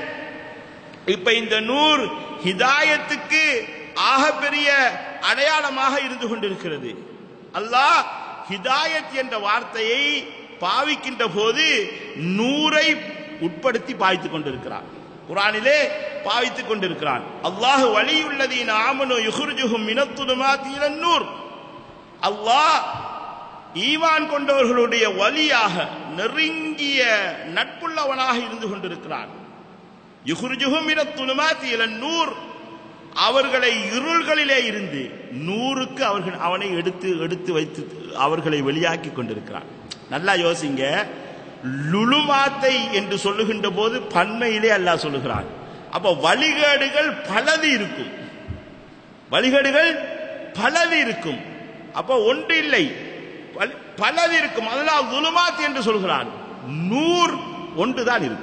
இப்ப இந்த நூர் ஹிதாயத்துக்கு ஆகப்பெரிய அடையாளமாக இருந்து கொண்டிருக்கிறது அல்லாஹ் ஹிதாயத் என்ற வார்த்தையை பாவிக்கின்ற போது நூரை உட்படுத்தி பாவித்துக் கொண்டிருக்கிறான் குரானிலே பாவித்துக் கொண்டிருக்கிறான் அல்லாஹ் வலியுள்ளதீன் ஆமனு யுஹ்ருஜுஹும் மினத்துலுமாத்தி இலன் நூர் அல்லாஹ் ஈமான் கொண்டவர்களுடைய வழியாக நெருங்கிய நட்புள்ளவனாக இருந்து கொண்டிருக்கிறான் யுகுர்ஜுகும் இன துலுமாத்தி இலன் நூர் அவர்களை இருள்களிலே இருந்து நூறுக்கு அவர்கள் அவனை எடுத்து எடுத்து வைத்து அவர்களை வெளியாக்கி கொண்டிருக்கிறான் நல்லா யோசிங்க லுலுமாத்தை என்று சொல்லுகின்ற போது பன்மையிலே அல்லாஹ் சொல்லுகிறான் அப்ப வழிகேடுகள் பலது இருக்கும் வழிகேடுகள் பலது இருக்கும் அப்ப ஒன்று இல்லை பல- பலது இருக்கும் அதனால் துலுமாத் என்று சொல்கிறான் நூறு ஒன்றுதான் இருக்கும்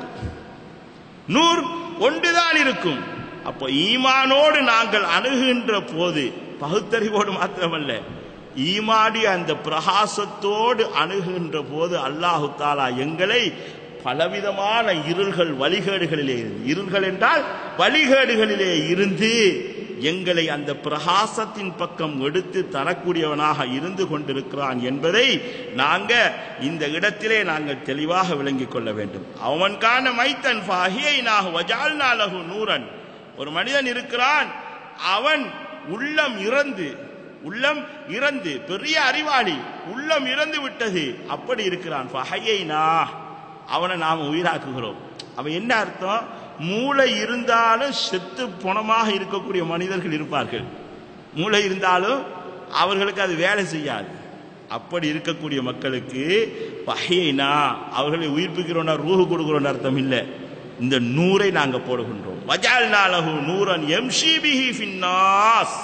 நூறு ஒன்றுதான் இருக்கும் அப்போ ஈமானோடு நாங்கள் அணுகுகின்ற போது பகுத்தறிவோடு மாத்திரமல்ல ஈமாடி அந்த பிரகாசத்தோடு அணுகுகின்ற போது அல்லாஹு தாலா எங்களை பலவிதமான இருள்கள் வழிகேடுகளிலே இருந்து இருள்கள் என்றால் வழிகேடுகளிலே இருந்து எங்களை அந்த பிரகாசத்தின் பக்கம் எடுத்து தரக்கூடியவனாக இருந்து கொண்டிருக்கிறான் என்பதை நாங்க இந்த இடத்திலே நாங்கள் தெளிவாக விளங்கிக் கொள்ள வேண்டும் அவன் காண மைத்தன் ஃபாஹியைனாக வஜால்நாலகு நூரன் ஒரு மனிதன் இருக்கிறான் அவன் உள்ளம் இறந்து உள்ளம் இறந்து பெரிய அறிவாளி உள்ளம் இறந்து விட்டது அப்படி இருக்கிறான் ஃபஹையைனா அவனை நாம் உயிராக்குகிறோம் அவன் என்ன அர்த்தம் மூளை இருந்தாலும் செத்து பணமாக இருக்கக்கூடிய மனிதர்கள் இருப்பார்கள் மூளை இருந்தாலும் அவர்களுக்கு அது வேலை செய்யாது அப்படி இருக்கக்கூடிய மக்களுக்கு பகையினா அவர்களை உயிர்ப்பிக்கிறோம்னா ரூஹு கொடுக்கிறோம் அர்த்தம் இல்லை இந்த நூரை நாங்க போடுகின்றோம் வஜால் நாலகு நூரன் எம்ஷிபிஹி ஃபின்னாஸ்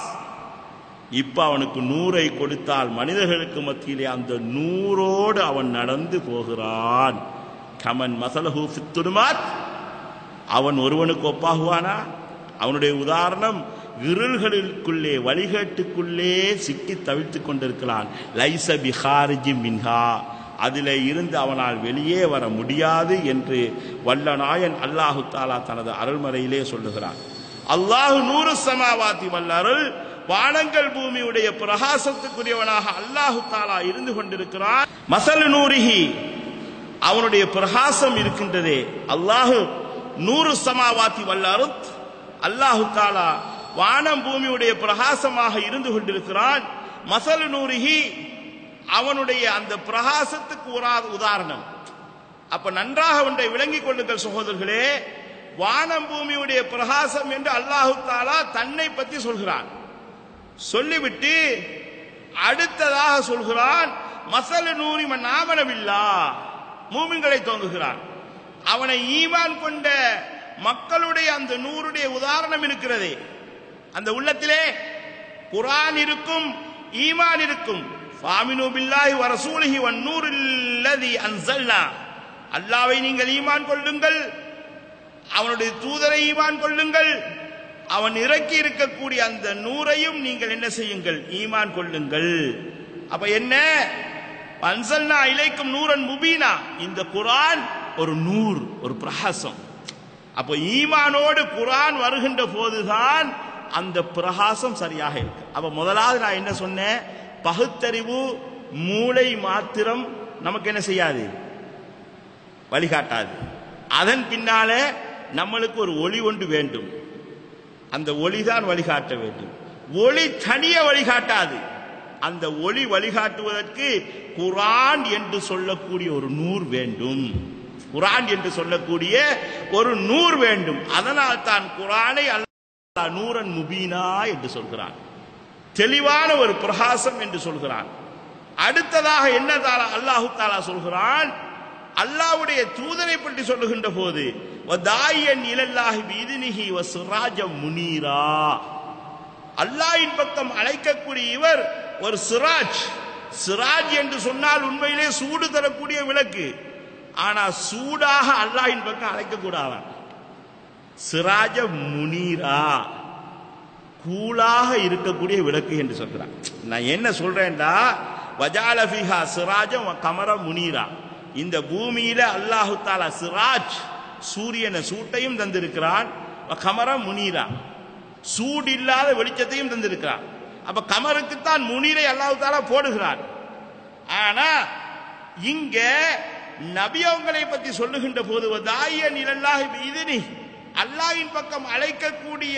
இப்ப அவனுக்கு நூரை கொடுத்தால் மனிதர்களுக்கு மத்தியிலே அந்த நூறோடு அவன் நடந்து போகிறான் கமன் மசலஹு ஃபித்துடுமாத் அவன் ஒருவனுக்கு ஒப்பாகுவானா அவனுடைய உதாரணம் இருள்களுக்குள்ளே வழிகேட்டுக்குள்ளே சிக்கி தவித்துக் கொண்டிருக்கிறான் லைச பிஹாரிஜி மின்ஹா அதிலே இருந்து அவனால் வெளியே வர முடியாது என்று வல்ல நாயன் அல்லாஹு தாலா தனது அருள்மறையிலே சொல்லுகிறான் அல்லாஹு நூறு சமாவாத்தி வல்லருள் வானங்கள் பூமியுடைய பிரகாசத்துக்குரியவனாக அல்லாஹு தாலா இருந்து கொண்டிருக்கிறான் மசல் நூரிஹி அவனுடைய பிரகாசம் இருக்கின்றதே அல்லாஹு நூறு சமாவாத்தி வல்லருத் அல்லாஹு தாலா வானம் பூமியுடைய பிரகாசமாக இருந்து கொண்டிருக்கிறான் மசல் நூரிஹி அவனுடைய அந்த பிரகாசத்துக்கு ஒரு உதாரணம் அப்ப நன்றாக ஒன்றை விளங்கிக் கொள்ளுங்கள் சகோதரர்களே வானம் பூமியுடைய பிரகாசம் என்று அல்லாஹு தாலா தன்னை பற்றி சொல்கிறான் சொல்லிவிட்டு அடுத்ததாக சொல்கிறான் மசல நூறி நாமனவில்லா மூமின்களை தோங்குகிறான் அவனை ஈமான் கொண்ட மக்களுடைய அந்த நூறுடைய உதாரணம் இருக்கிறதே அந்த உள்ளத்திலே குரான் இருக்கும் ஈமான் இருக்கும் ஃபாமினு பில்லாஹி வ ரசூலிஹி வன் நூரில்லதி அன்சல்னா அல்லாவை நீங்கள் ஈமான் கொள்ளுங்கள் அவனுடைய தூதரை ஈமான் கொள்ளுங்கள் அவன் இறக்கி இருக்கக்கூடிய அந்த நூறையும் நீங்கள் என்ன செய்யுங்கள் ஈமான் கொள்ளுங்கள் அப்ப என்ன அன்சல்னா இலைக்கும் நூரன் முபீனா இந்த குரான் ஒரு நூர் ஒரு பிரகாசம் அப்போ ஈமானோடு குரான் வருகின்ற போதுதான் அந்த பிரகாசம் சரியாக இருக்கு அப்ப முதலாவது நான் என்ன சொன்னேன் பகுத்தறிவு மூளை மாத்திரம் நமக்கு என்ன செய்யாது வழிகாட்டாது அதன் பின்னாலே நம்மளுக்கு ஒரு ஒளி ஒன்று வேண்டும் அந்த ஒளிதான் வழிகாட்ட வேண்டும் ஒளி தனிய வழிகாட்டாது அந்த ஒளி வழிகாட்டுவதற்கு குரான் என்று சொல்லக்கூடிய ஒரு நூறு வேண்டும் குரான் என்று சொல்லக்கூடிய ஒரு நூறு வேண்டும் அதனால் தான் குரானை அல்லாஹ் நூரன் முபீனா என்று சொல்கிறான் தெளிவான ஒரு பிரகாசம் என்று சொல்கிறான் அடுத்ததாக என்ன தாலா அல்லாஹு தாலா சொல்கிறான் அல்லாஹ்வுடைய தூதரை பற்றி சொல்லுகின்ற போது வதாயன் இலல்லாஹி பீதினிஹி வ சிராஜம் முனீரா அல்லாஹ்வின் பக்கம் அழைக்கக்கூடிய இவர் ஒரு சிராஜ் சிராஜ் என்று சொன்னால் உண்மையிலே சூடு தரக்கூடிய விளக்கு ஆனா சூடாக அல்லாஹ்வின் பக்கம் அழைக்கக்கூடாதான் சிராஜ முனீரா கூலாக இருக்கக்கூடிய விளக்கு என்று சொல்கிறான் நான் என்ன சொல்றேன்டா வஜால ஃபிஹா சிராஜம் கமர முனீரா இந்த பூமியில அல்லாஹு தாலா சிராஜ் சூரியனை சூட்டையும் தந்திருக்கிறான் கமர முனீரா சூடு இல்லாத வெளிச்சத்தையும் தந்திருக்கிறான் அப்ப கமருக்குத்தான் முனீரை அல்லாஹு தாலா போடுகிறான் ஆனா இங்க நபி அவங்களை பத்தி சொல்லுகின்ற போது தாய நிலல்லாஹி இதுனி அல்லாஹ்வின் பக்கம் அழைக்கக்கூடிய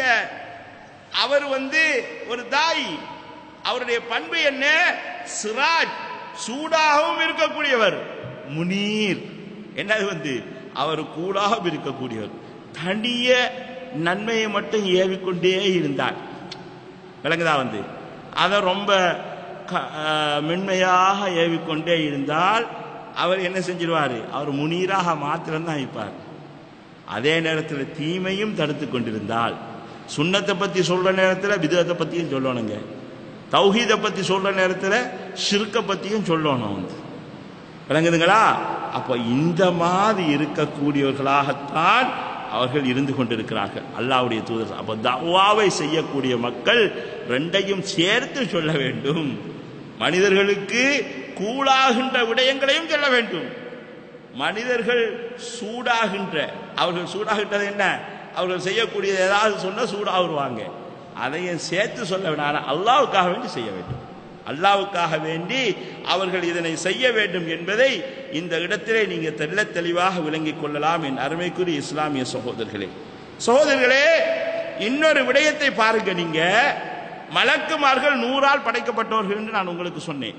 அவர் வந்து ஒரு தாய் அவருடைய பண்பு என்ன சிராஜ் சூடாகவும் இருக்கக்கூடியவர் முனீர் என்னது வந்து அவர் கூடாகவும் இருக்கக்கூடியவர் தனிய நன்மையை மட்டும் ஏவிக்கொண்டே இருந்தார் விளங்குதா வந்து அதை ரொம்ப க- அஹ், மென்மையாக ஏவிக்கொண்டே இருந்தால் அவர் என்ன செஞ்சிருவார் அவர் முனீராக மாத்திரம்தான் இருப்பார் அதே நேரத்தில் தீமையும் தடுத்து கொண்டிருந்தால் சுண்ணத்தை பத்தி சொல்ற நேரத்தில் விதத்தை பத்தியும் சொல்லணுங்க தௌஹீதை பத்தி சொல்ற நேரத்தில் ஷிர்கை பத்தியும் சொல்லணும் வந்து விளங்குதுங்களா அப்ப இந்த மாதிரி இருக்கக்கூடியவர்களாகத்தான் அவர்கள் இருந்து கொண்டிருக்கிறார்கள் அல்லாஹ்வுடைய தூதர் அப்ப தவாவை செய்யக்கூடிய மக்கள் ரெண்டையும் சேர்த்து சொல்ல வேண்டும் மனிதர்களுக்கு கூழாகின்ற விடயங்களையும் சொல்ல வேண்டும் மனிதர்கள் சூடாகின்ற அவர்கள் சூடாகின்றது என்ன அவர்கள் செய்யக்கூடியது ஏதாவது சொன்னா சூடாகுவாங்க அதையும் சேர்த்து சொல்ல வேண்டாம் ஆனா அல்லாவுக்காக வேண்டி செய்ய வேண்டும் அல்லாவுக்காக வேண்டி அவர்கள் இதனை செய்ய வேண்டும் என்பதை இந்த இடத்திலே நீங்க தெள்ள தெளிவாக விளங்கிக் கொள்ளலாம் என் அருமைக்குரிய இஸ்லாமிய சகோதரர்களே சகோதரர்களே இன்னொரு விடயத்தை பாருங்க நீங்க மலக்குமார்கள் நூறால் படைக்கப்பட்டவர்கள் என்று நான் உங்களுக்கு சொன்னேன்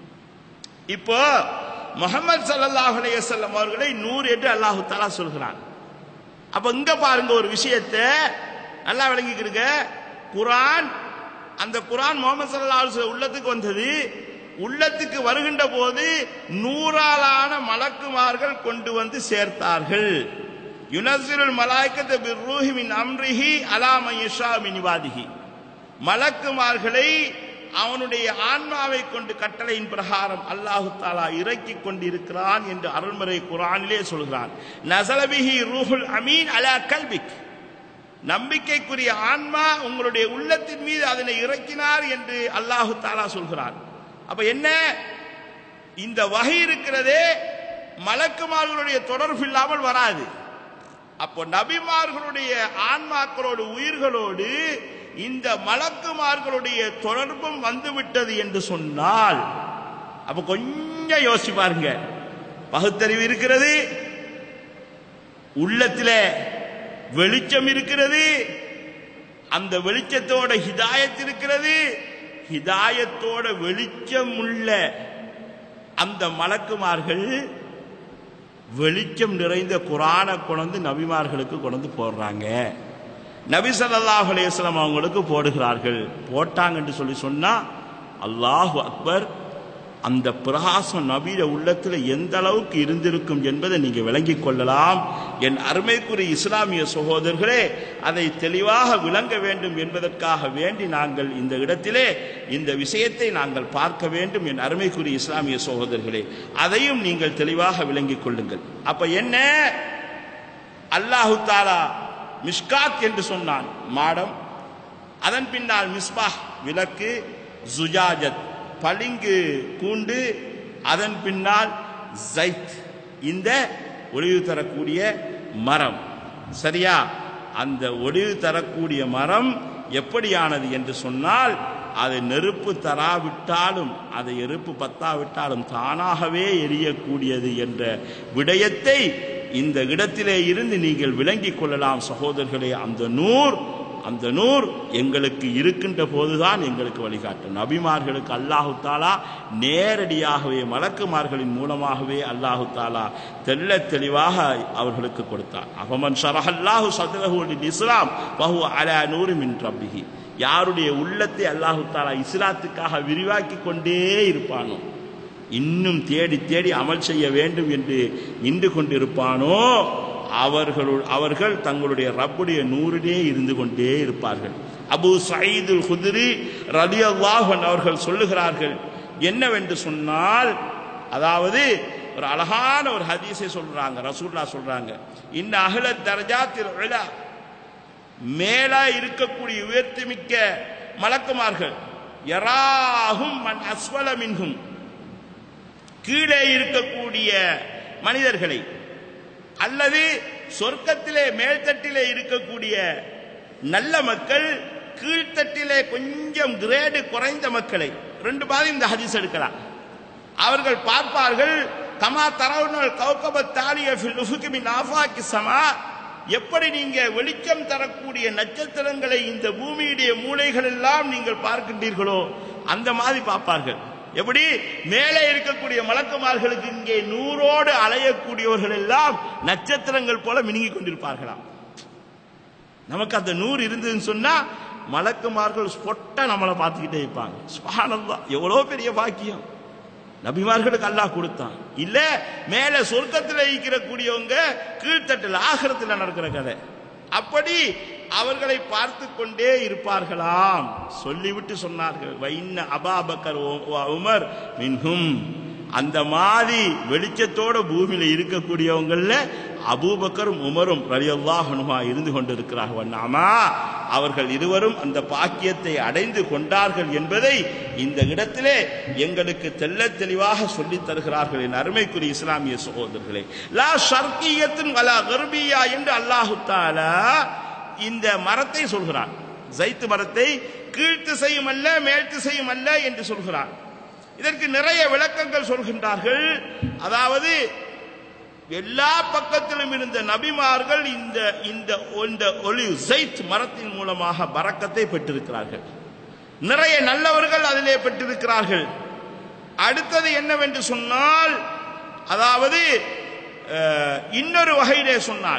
இப்போ முகமது ஸல்லல்லாஹு அலைஹி வஸல்லம் அவர்களை நூறு என்று அல்லாஹு தஆலா சொல்கிறான் அப்ப இங்க பாருங்க ஒரு விஷயத்தை நல்லா விளங்கிக்கிறங்க குர்ஆன் அந்த குர்ஆன் முகமது ஸல்லல்லாஹு அலைஹி வஸல்லம் உள்ளத்துக்கு வந்தது உள்ளத்துக்கு வருகின்ற போது நூறாலான மலக்குமார்கள் கொண்டு வந்து சேர்த்தார்கள் யுனஸ்ஸிலுல் மலாய்க்கத்து பிர்ரூஹி மின் அம்ரிஹி அலா மன் யஷா மின் இபாதிஹி மலக்குமார்களை அவனுடைய ஆன்மாவை கொண்டு கட்டளையின் பிரகாரம் அல்லாஹு தாலா இறக்கி கொண்டிருக்கிறான் என்று அருள்முறை குரானிலே சொல்கிறான் நசலபிஹி ரூஹுல் அமீன் அலா கல்பிக் நம்பிக்கைக்குரிய ஆன்மா உங்களுடைய உள்ளத்தின் மீது அதனை இறக்கினார் என்று அல்லாஹு தாலா சொல்கிறான் அப்ப என்ன இந்த வகை இருக்கிறதே மலக்குமார்களுடைய தொடர்பு இல்லாமல் வராது அப்போ நபிமார்களுடைய ஆன்மாக்களோடு உயிர்களோடு இந்த மலக்குமார்களுடைய தொடர்பும் வந்துவிட்டது என்று சொன்னால் அப்ப கொஞ்சம் யோசிச்சு பாருங்க பகுத்தறிவு இருக்கிறது உள்ளத்துல வெளிச்சம் இருக்கிறது அந்த வெளிச்சத்தோட ஹிதாயத் இருக்கிறது ஹிதாயத்தோட வெளிச்சம் உள்ள அந்த மலக்குமார்கள் வெளிச்சம் நிறைந்த குரானை கொண்டு நபிமார்களுக்கு கொண்டு போடுறாங்க நபி ஸல்லல்லாஹு அலைஹி வஸல்லம் அவங்களுக்கு போடுகிறார்கள் போட்டாங்கன்னு சொல்லி சொன்னா அல்லாஹு அக்பர் அந்த பிரகாசம் நபியில உள்ளத்தில் எந்த அளவுக்கு இருந்திருக்கும் என்பதை நீங்க விளங்கிக் கொள்ளலாம் என் அருமைக்குரிய இஸ்லாமிய சகோதரர்களே அதை தெளிவாக விளங்க வேண்டும் என்பதற்காக வேண்டி நாங்கள் இந்த இடத்திலே இந்த விஷயத்தை நாங்கள் பார்க்க வேண்டும் என் அருமைக்குரிய இஸ்லாமிய சகோதரர்களே அதையும் நீங்கள் தெளிவாக விளங்கிக் கொள்ளுங்கள் அப்ப என்ன அல்லாஹு தாலா மிஷ்காத் என்று சொன்னான் மாடம் அதன் பின்னால் மிஸ்பாஹ் விளக்கு ஜுஜாஜத் பளிங்கு கூண்டு அதன் பின்னால் ஜைத் இந்த ஒளிவு தரக்கூடிய மரம் சரியா அந்த ஒளிவு தரக்கூடிய மரம் எப்படியானது என்று சொன்னால் அது நெருப்பு தராவிட்டாலும் அதை நெருப்பு பத்தாவிட்டாலும் தானாகவே எரியக்கூடியது என்ற விடயத்தை இந்த இடத்திலே இருந்து நீங்கள் விளங்கிக் கொள்ளலாம் சகோதரர்களே அந்த நூர் அந்த நூர் எங்களுக்கு இருக்கின்ற போதுதான் எங்களுக்கு வழிகாட்டும் நபிமார்களுக்கு அல்லாஹு தாலா நேரடியாகவே மலக்குமார்களின் மூலமாகவே அல்லாஹு தாலா தெள்ள தெளிவாக அவர்களுக்கு கொடுத்தார் அவமன் ஷரஹல்லாஹு சதுரஹு இஸ்லாம் பஹு அலா நூறு மின் ரப்பிஹி யாருடைய உள்ளத்தை அல்லாஹு தாலா இஸ்லாத்துக்காக விரிவாக்கி கொண்டே இருப்பானோ இன்னும் தேடி தேடி அமல் செய்ய வேண்டும் என்று நின்று கொண்டிருப்பானோ அவர்களுள் அவர்கள் தங்களுடைய ரப்புடைய நூறிலே இருந்து கொண்டே இருப்பார்கள் அபு சயீதுல் குதிரி ரலியல்லாஹன் அவர்கள் சொல்லுகிறார்கள் என்னவென்று சொன்னால் அதாவது ஒரு அழகான ஒரு ஹதீஸை சொல்றாங்க ரசூல்லா சொல்றாங்க இந்த அகல தரஜாத்தில் விழா மேலா இருக்கக்கூடிய உயர்த்தி மிக்க மலக்குமார்கள் யராகும் மன் அஸ்வல மின்ஹும் கீழே இருக்கக்கூடிய மனிதர்களை அல்லது சொர்க்கத்திலே மேல்தட்டிலே இருக்கக்கூடிய நல்ல மக்கள் கீழ்த்தட்டிலே கொஞ்சம் கிரேடு குறைந்த மக்களை ரெண்டு பாதி இந்த ஹதீஸ் எடுக்கலாம் அவர்கள் பார்ப்பார்கள் கமா தரவுனல் கௌகப தாலிய ஃபில் உஃபுகி மின் ஆஃபாக்கி சமா எப்படி நீங்க வெளிச்சம் தரக்கூடிய நட்சத்திரங்களை இந்த பூமியுடைய மூலைகள் எல்லாம் நீங்கள் பார்க்கின்றீர்களோ அந்த மாதிரி பார்ப்பார்கள் எப்படி மேலே இருக்கக்கூடிய மலக்குமார்களுக்கு இங்கே நூறோடு அலையக்கூடியவர்கள் எல்லாம் நட்சத்திரங்கள் போல மினுங்கிக் கொண்டிருப்பார்களாம் நமக்கு அந்த நூறு இருந்ததுன்னு சொன்னா மலக்குமார்கள் ஸ்பொட்டா நம்மளை பார்த்துக்கிட்டே இருப்பாங்க சுபானந்தா எவ்வளோ பெரிய பாக்கியம் நபிமார்களுக்கு அல்லாஹ் கொடுத்தான் இல்ல மேல சொர்க்கத்தில் இருக்கிற கூடியவங்க கீழ்த்தட்டில் ஆகரத்தில் நடக்கிற கதை அப்படி அவர்களை பார்த்து கொண்டே இருப்பார்களாம் சொல்லிவிட்டு சொன்னார்கள் வைன்ன அபாபக்கர் உமர் மின்ஹும் அந்த மாதிரி வெளிச்சத்தோட பூமியில இருக்கக்கூடியவங்கள அபூபக்கரும் உமரும் ரலியல்லாஹனுமா இருந்து கொண்டிருக்கிறார்கள் நாமா அவர்கள் இருவரும் அந்த பாக்கியத்தை அடைந்து கொண்டார்கள் என்பதை இந்த இடத்திலே எங்களுக்கு தெல்ல தெளிவாக சொல்லித் தருகிறார்கள் என் அருமைக்குரிய இஸ்லாமிய சகோதரர்களே லா ஷர்கியத்தின் வலா கர்பியா என்று அல்லாஹு தாலா இந்த மரத்தை சொல்கிறான் ஜைத்து மரத்தை கீழ்த்திசையும் அல்ல மேல் திசையும் அல்ல என்று சொல்கிறான் இதற்கு நிறைய விளக்கங்கள் சொல்கின்றார்கள் அதாவது எல்லா பக்கத்திலும் இருந்த நபிமார்கள் இந்த இந்த இந்த ஒளி ஜைத் மரத்தின் மூலமாக பறக்கத்தை பெற்றிருக்கிறார்கள் நிறைய நல்லவர்கள் அதிலே பெற்றிருக்கிறார்கள் அடுத்தது என்னவென்று சொன்னால் அதாவது அஹ், இன்னொரு வகையிலே சொன்னால்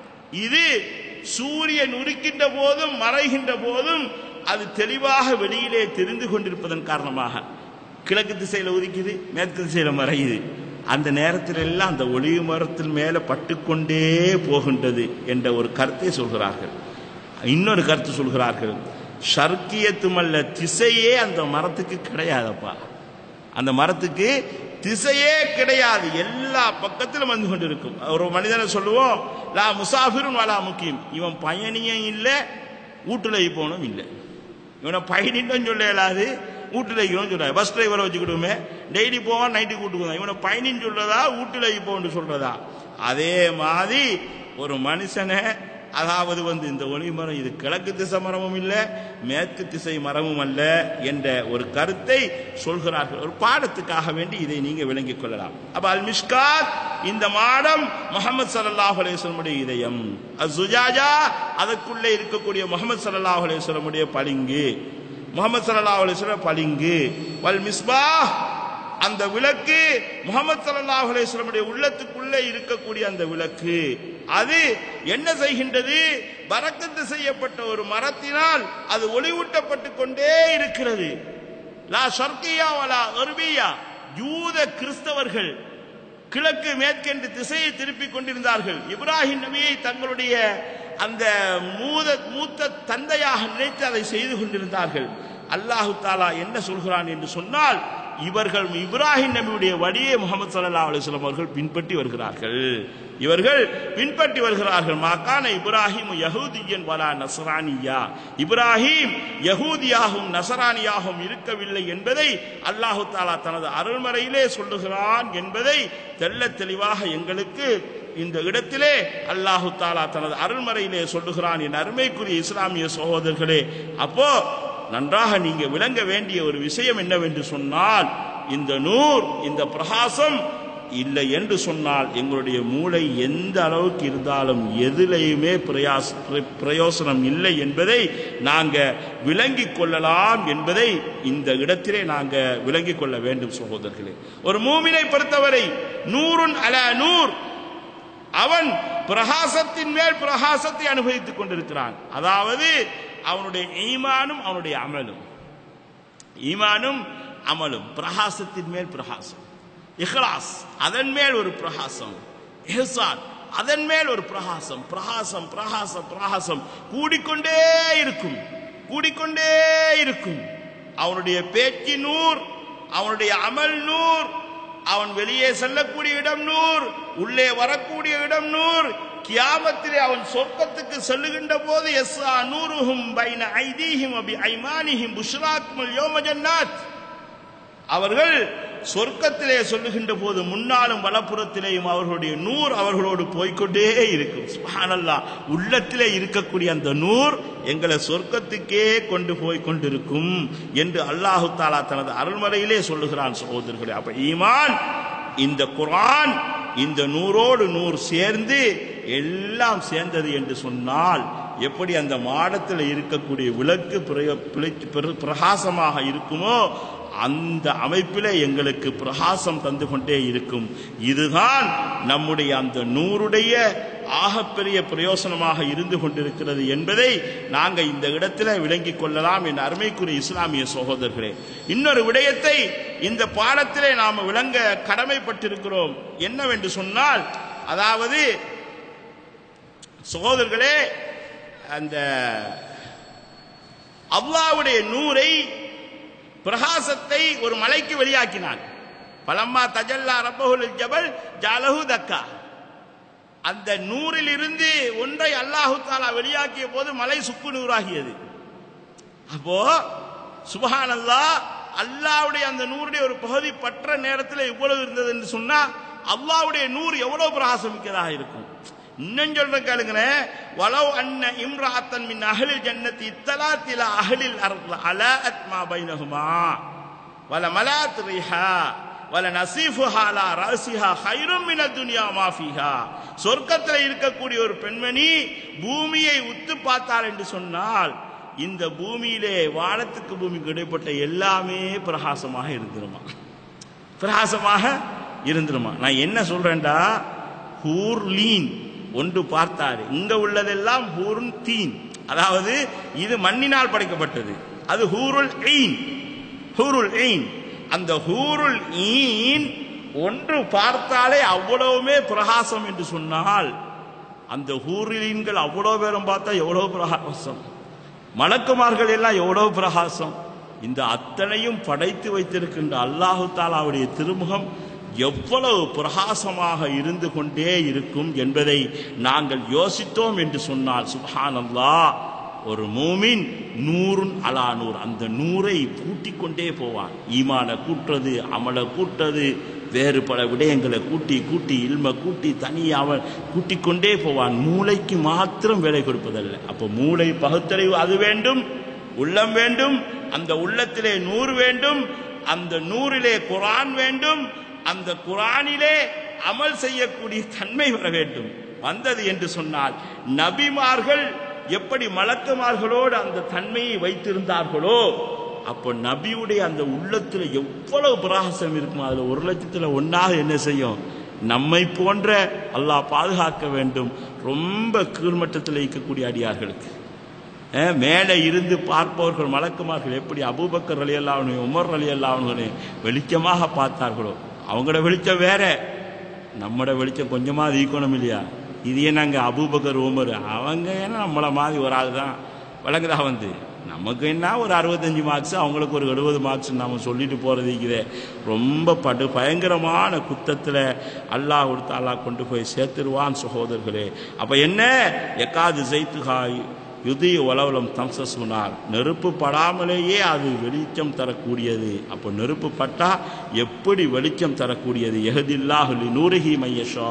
இது சூரியன் உரிக்கின்ற போதும் மறைகின்ற போதும் அது தெளிவாக வெளியிலே தெரிந்து கொண்டிருப்பதன் காரணமாக கிழக்கு திசையில உதிக்குது மேற்கு திசையில மறையுது அந்த நேரத்தில் எல்லாம் அந்த ஒளிவு மரத்தின் மேல பட்டுக்கொண்டே போகின்றது என்ற ஒரு கருத்தை சொல்கிறார்கள் இன்னொரு கருத்து சொல்கிறார்கள் ஷர்க்கியத்துமல்ல திசையே அந்த மரத்துக்கு கிடையாதப்பா அந்த மரத்துக்கு திசையே கிடையாது எல்லா பக்கத்திலும் வந்து கொண்டிருக்கும் ஒரு மனிதனை சொல்லுவோம் லா முசாஃபிரும் வலா முக்கியம் இவன் பயணியும் இல்லை வீட்டுல போகணும் இல்லை இவனை பயணின்னு சொல்ல இயலாது வீட்டுல இருக்கணும்னு சொல்றாரு பஸ் டிரைவரை வச்சுக்கிடுவோமே டெய்லி போவான் நைட்டு கூட்டு இவனை பயணின்னு சொல்றதா வீட்டுல போன்னு சொல்றதா அதே மாதிரி ஒரு மனுஷனை அதாவது வந்து இந்த ஒளி மரம் இது கிழக்கு திசை மரமும் இல்லை மேற்கு திசை மரமும் அல்ல என்ற ஒரு கருத்தை சொல்கிறார்கள் ஒரு பாடத்துக்காக வேண்டி இதை நீங்க விளங்கிக் கொள்ளலாம் அப்ப அல் மிஷ்காத் இந்த மாடம் முகமது சல்லாஹ் அலேஸ்வரமுடைய இதயம் அது சுஜாஜா அதற்குள்ளே இருக்கக்கூடிய முகமது சல்லாஹ் அலேஸ்வரமுடைய பளிங்கு முகமது சல்லாஹ் அலேஸ்வரம் பளிங்கு வல் மிஸ்பா அந்த விளக்கு முகமது சல்லாஹ் அலேஸ்வரமுடைய உள்ளத்துக்குள்ளே இருக்கக்கூடிய அந்த விளக்கு அது என்ன செய்கின்றது பறக்கத்து செய்யப்பட்ட ஒரு மரத்தினால் அது ஒளிவூட்டப்பட்டு கொண்டே இருக்கிறது லா ஷர்கியா வலா அர்பியா யூத கிறிஸ்தவர்கள் கிழக்கு மேற்கென்று திசையை திருப்பிக் கொண்டிருந்தார்கள் இப்ராஹிம் நபியை தங்களுடைய அந்த மூத மூத்த தந்தையாக நினைத்து அதை செய்து கொண்டிருந்தார்கள் அல்லாஹு தாலா என்ன சொல்கிறான் என்று சொன்னால் இவர்கள் இப்ராஹிம் நபியுடைய வழியை முகமது சல்லா அலுவலம் அவர்கள் பின்பற்றி வருகிறார்கள் இவர்கள் பின்பற்றி வருகிறார்கள் மாக்கான இப்ராஹிம் யஹூதியன் வலா நசரானியா இப்ராஹிம் யகூதியாகவும் நசரானியாகவும் இருக்கவில்லை என்பதை அல்லாஹு தாலா தனது அருள்மறையிலே சொல்லுகிறான் என்பதை தெள்ள தெளிவாக எங்களுக்கு இந்த இடத்திலே அல்லாஹு தாலா தனது அருள்மறையிலே சொல்லுகிறான் என் அருமைக்குரிய இஸ்லாமிய சகோதரர்களே அப்போ நன்றாக நீங்க விளங்க வேண்டிய ஒரு விஷயம் என்னவென்று சொன்னால் இந்த நூர் இந்த பிரகாசம் இல்லை என்று சொன்னால் எங்களுடைய மூளை எந்த அளவுக்கு இருந்தாலும் எதிலையுமே பிரயாஸ் பிர- பிரயோசனம் இல்லை என்பதை நாங்கள் விளங்கிக் கொள்ளலாம் என்பதை இந்த இடத்திலே நாங்கள் விளங்கிக் கொள்ள வேண்டும் சகோதரர்களே ஒரு மூமினை பொறுத்தவரை நூறுன் அல நூர் அவன் பிரகாசத்தின் மேல் பிரகாசத்தை அனுபவித்துக் கொண்டிருக்கிறான் அதாவது அவனுடைய ஈமானும் அவனுடைய அமலும் ஈமானும் அமலும் பிரகாசத்தின் மேல் பிரகாசம் இஹ்லாஸ் அதன் மேல் ஒரு பிரகாசம் இஹ்சான் அதன் மேல் ஒரு பிரகாசம் பிரகாசம் பிரகாசம் பிரகாசம் கூடிக்கொண்டே இருக்கும் கூடிக்கொண்டே இருக்கும் அவனுடைய பேச்சு நூர் அவனுடைய அமல் நூர் அவன் வெளியே செல்லக்கூடிய இடம் நூர் உள்ளே வரக்கூடிய இடம் நூர் கியாமத்திலே அவன் சொர்க்கத்துக்கு செல்லுகின்ற போது எஸ்ஆ நூறுஹும் பைன ஐதீஹிம் அபி ஐமானிஹிம் புஷ்ராக்குமல் யோம ஜன்னாத் அவர்கள் சொர்க்கத்திலே சொல்லுகின்ற போது முன்னாலும் வலப்புறத்திலேயும் அவர்களுடைய நூர் அவர்களோடு போய்க்கொண்டே இருக்கும் சுப்ஹானல்லாஹ் உள்ளத்திலே இருக்கக்கூடிய அந்த நூர் எங்களை சொர்க்கத்துக்கே கொண்டு போய் கொண்டிருக்கும் என்று அல்லாஹு தாலா தனது அருள்மறையிலே சொல்லுகிறான் சகோதரர்களே அப்ப ஈமான் இந்த குர்ஆன் இந்த நூறோடு நூறு சேர்ந்து எல்லாம் சேர்ந்தது என்று சொன்னால் எப்படி அந்த மாடத்தில் இருக்கக்கூடிய விளக்கு பிரய- பிழை- பிர- பிரகாசமாக இருக்குமோ அந்த அமைப்பிலே எங்களுக்கு பிரகாசம் தந்து கொண்டே இருக்கும் இதுதான் நம்முடைய அந்த நூறுடைய ஆகப்பெரிய பிரயோசனமாக இருந்து கொண்டிருக்கிறது என்பதை நாங்கள் இந்த இடத்துல விளங்கிக் கொள்ளலாம் என் அருமைக்குரிய இஸ்லாமிய சகோதரர்களே இன்னொரு விடயத்தை இந்த பாடத்திலே நாம் விளங்க கடமைப்பட்டிருக்கிறோம் என்னவென்று சொன்னால் அதாவது சகோதரர்களே அந்த அல்லாவுடைய நூரை பிரகாசத்தை ஒரு மலைக்கு வெளியாக்கினான் பலம்மா தஜல்லா ரப்பகுல் ஜபல் ஜாலஹு தக்கா அந்த நூறில் இருந்து ஒன்றை அல்லாஹு தாலா வெளியாக்கிய போது மலை சுக்கு நூறாகியது அப்போ சுபஹானல்லா அல்லாவுடைய அந்த நூறுடைய ஒரு பகுதி பற்ற நேரத்தில் இவ்வளவு இருந்தது என்று சொன்னா அல்லாவுடைய நூறு எவ்வளவு பிரகாசமிக்கதாக இருக்கும் இன்னும் சொல்ற கேளுங்களேன் வலவ் அன்ன இம்ராத்தன் மின் அகலில் ஜன்னத்தி இத்தலாத் இலா அகலில் அர்ல அலாஅத் மா பைனஹுமா வல மலாத் ரிஹா வல நசீஃபுஹா லா ரஸிஹா ஹைரும் மின துன்யா மா ஃபீஹா சொர்க்கத்தில் இருக்கக்கூடிய ஒரு பெண்மணி பூமியை உத்து பார்த்தாள் என்று சொன்னால் இந்த பூமியிலே வானத்துக்கு பூமிக்கு இடைப்பட்ட எல்லாமே பிரகாசமாக இருந்துருமா பிரகாசமாக இருந்துருமா நான் என்ன சொல்றேன்டா ஹூர்லீன் ஒன்று பார்த்தாரு இங்க உள்ளதெல்லாம் ஹூருன் தீன் அதாவது இது மண்ணினால் படைக்கப்பட்டது அது ஹூருல் ஈன் ஹூருல் ஈன் அந்த ஹூருல் ஈன் ஒன்று பார்த்தாலே அவ்வளவுமே பிரகாசம் என்று சொன்னால் அந்த ஹூரிலீன்கள் அவ்வளவு பேரும் பார்த்தா எவ்வளவு பிரகாசம் மலக்குமார்கள் எல்லாம் எவ்வளவு பிரகாசம் இந்த அத்தனையும் படைத்து வைத்திருக்கின்ற அல்லாஹு தாலாவுடைய திருமுகம் எவ்வளவு பிரகாசமாக இருந்து கொண்டே இருக்கும் என்பதை நாங்கள் யோசித்தோம் என்று சொன்னால் சுப்ஹானல்லாஹ் ஒரு மூமின் நூறுன் அலா நூறு அந்த நூறை கூட்டிக் கொண்டே போவான் ஈமான கூட்டுறது அமல கூட்டுறது வேறு பல விடயங்களை கூட்டி கூட்டி இல்ம கூட்டி தனி அவன் கூட்டிக் கொண்டே போவான் மூளைக்கு மாத்திரம் வேலை கொடுப்பதல்ல அப்போ மூளை பகுத்தறிவு அது வேண்டும் உள்ளம் வேண்டும் அந்த உள்ளத்திலே நூறு வேண்டும் அந்த நூறிலே குரான் வேண்டும் அந்த குரானிலே அமல் செய்யக்கூடிய தன்மை வர வேண்டும் வந்தது என்று சொன்னால் நபிமார்கள் எப்படி மலக்குமார்களோடு அந்த தன்மையை வைத்திருந்தார்களோ அப்போ நபியுடைய அந்த உள்ளத்தில் எவ்வளவு பிரகாசம் இருக்கும் அதில் ஒரு லட்சத்தில் ஒன்றாக என்ன செய்யும் நம்மை போன்ற அல்லாஹ் பாதுகாக்க வேண்டும் ரொம்ப கீழ்மட்டத்தில் இருக்கக்கூடிய அடியார்களுக்கு அஹ், மேலே இருந்து பார்ப்பவர்கள் மலக்குமார்கள் எப்படி அபூபக்கர் அலி அல்லாஹ்வையும் உமர் அலி அல்லாஹ்வையும் வெளிச்சமாக பார்த்தார்களோ அவங்களோட வெளிச்சம் வேற நம்மட வெளிச்சம் கொஞ்சமாக ஈக்கணும் இல்லையா இது என்னங்க அபூபக்கர் உமர் அவங்க ஏன்னா நம்மளை மாதிரி ஒரு ஆள் தான் விளங்குதா வந்து நமக்கு என்ன ஒரு அறுபத்தஞ்சு மார்க்ஸ் அவங்களுக்கு ஒரு எழுபது மார்க்ஸ் நாம சொல்லிட்டு போறது இருக்குதே ரொம்ப படு பயங்கரமான குத்தத்தில் அல்லாஹ் கொடுத்து அல்லாஹ் கொண்டு போய் சேர்த்துருவான் சகோதரர்களே அப்ப என்ன எக்காது ஜெய்த்துகாய் யுதி உலவலம் தம்ச சொன்னார் நெருப்பு படாமலேயே அது வெளிச்சம் தரக்கூடியது அப்போ நெருப்பு பட்டா எப்படி வெளிச்சம் தரக்கூடியது எஹதில்லாஹுலி நூறுகி மையஷா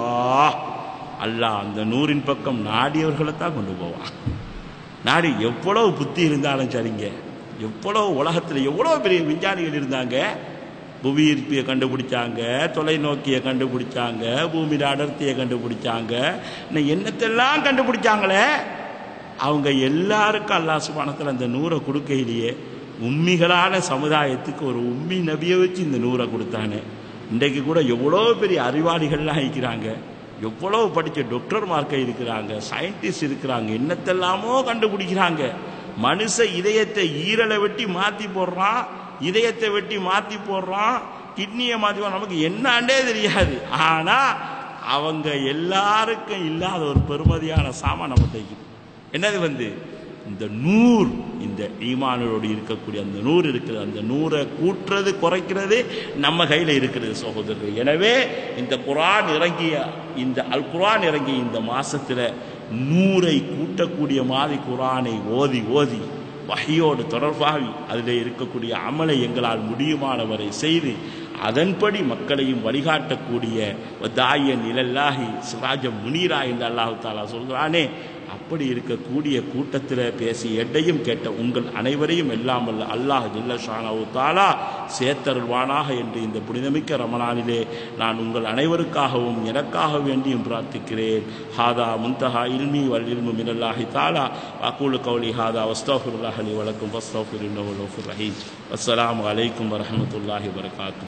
அல்லாஹ் அந்த நூறின் பக்கம் நாடியவர்களை தான் கொண்டு போவான் நாடி எவ்வளவு புத்தி இருந்தாலும் சரிங்க எவ்வளவு உலகத்தில் எவ்வளவு பெரிய விஞ்ஞானிகள் இருந்தாங்க புவியீர்ப்பியை கண்டுபிடிச்சாங்க தொலைநோக்கியை கண்டுபிடிச்சாங்க பூமியில் அடர்த்தியை கண்டுபிடிச்சாங்க இன்னும் என்னத்தெல்லாம் கண்டுபிடிச்சாங்களே அவங்க எல்லாருக்கும் அல்லாஹ் சுபானத்தில் அந்த நூறை கொடுக்கையிலேயே உம்மிகளான சமுதாயத்துக்கு ஒரு உம்மி நபியை வச்சு இந்த நூறை கொடுத்தானே இன்றைக்கு கூட எவ்வளோ பெரிய அறிவாளிகள்லாம் இருக்கிறாங்க எவ்வளோ படித்த டாக்டர்மார்க்க இருக்கிறாங்க சயின்டிஸ்ட் இருக்கிறாங்க என்னத்தெல்லாமோ கண்டுபிடிக்கிறாங்க மனுஷ இதயத்தை ஈரலை வெட்டி மாற்றி போடுறான் இதயத்தை வெட்டி மாற்றி போடுறான் கிட்னியை மாற்றி போடுறான் நமக்கு என்னாண்டே தெரியாது ஆனால் அவங்க எல்லாருக்கும் இல்லாத ஒரு பெருமதியான சாமான் நம்மகிட்ட இருக்குது என்னது வந்து இந்த நூறு இந்த ஈமானோடு இருக்கக்கூடிய அந்த நூறு இருக்குது அந்த நூறை கூட்டுறது குறைக்கிறது நம்ம கையில் இருக்கிறது சகோதரர்கள் எனவே இந்த குரான் இறங்கிய இந்த அல் குரான் இறங்கிய இந்த மாசத்துல நூறை கூட்டக்கூடிய மாதிரி குரானை ஓதி ஓதி வகையோடு தொடர்பாகி அதில் இருக்கக்கூடிய அமலை எங்களால் முடியுமானவரை செய்து அதன்படி மக்களையும் வழிகாட்டக்கூடிய தாயன் இலல்லாஹி சிராஜம் முனீரா என்று அல்லாஹு தாலா சொல்கிறானே அப்படி இருக்கக்கூடிய கூட்டத்தில் பேசி எட்டையும் கேட்ட உங்கள் அனைவரையும் எல்லாம் அல்ல அல்லாஹ் ஜில்ல ஷானாவு தாலா சேர்த்தருள்வானாக என்று இந்த புனிதமிக்க ரமணானிலே நான் உங்கள் அனைவருக்காகவும் எனக்காக வேண்டியும் பிரார்த்திக்கிறேன் ஹாதா முந்தஹா இல்மி வல் இல்மு மினல்லாஹி தாலா அக்கூலு கௌலி ஹாதா வஸ்தஃபுல்லாஹ் அலி வலக்கும் வஸ்தஃபுர் ரஹீம் அஸ்ஸலாமு அலைக்கும் வரஹமத்துல்லாஹி வரகாத்து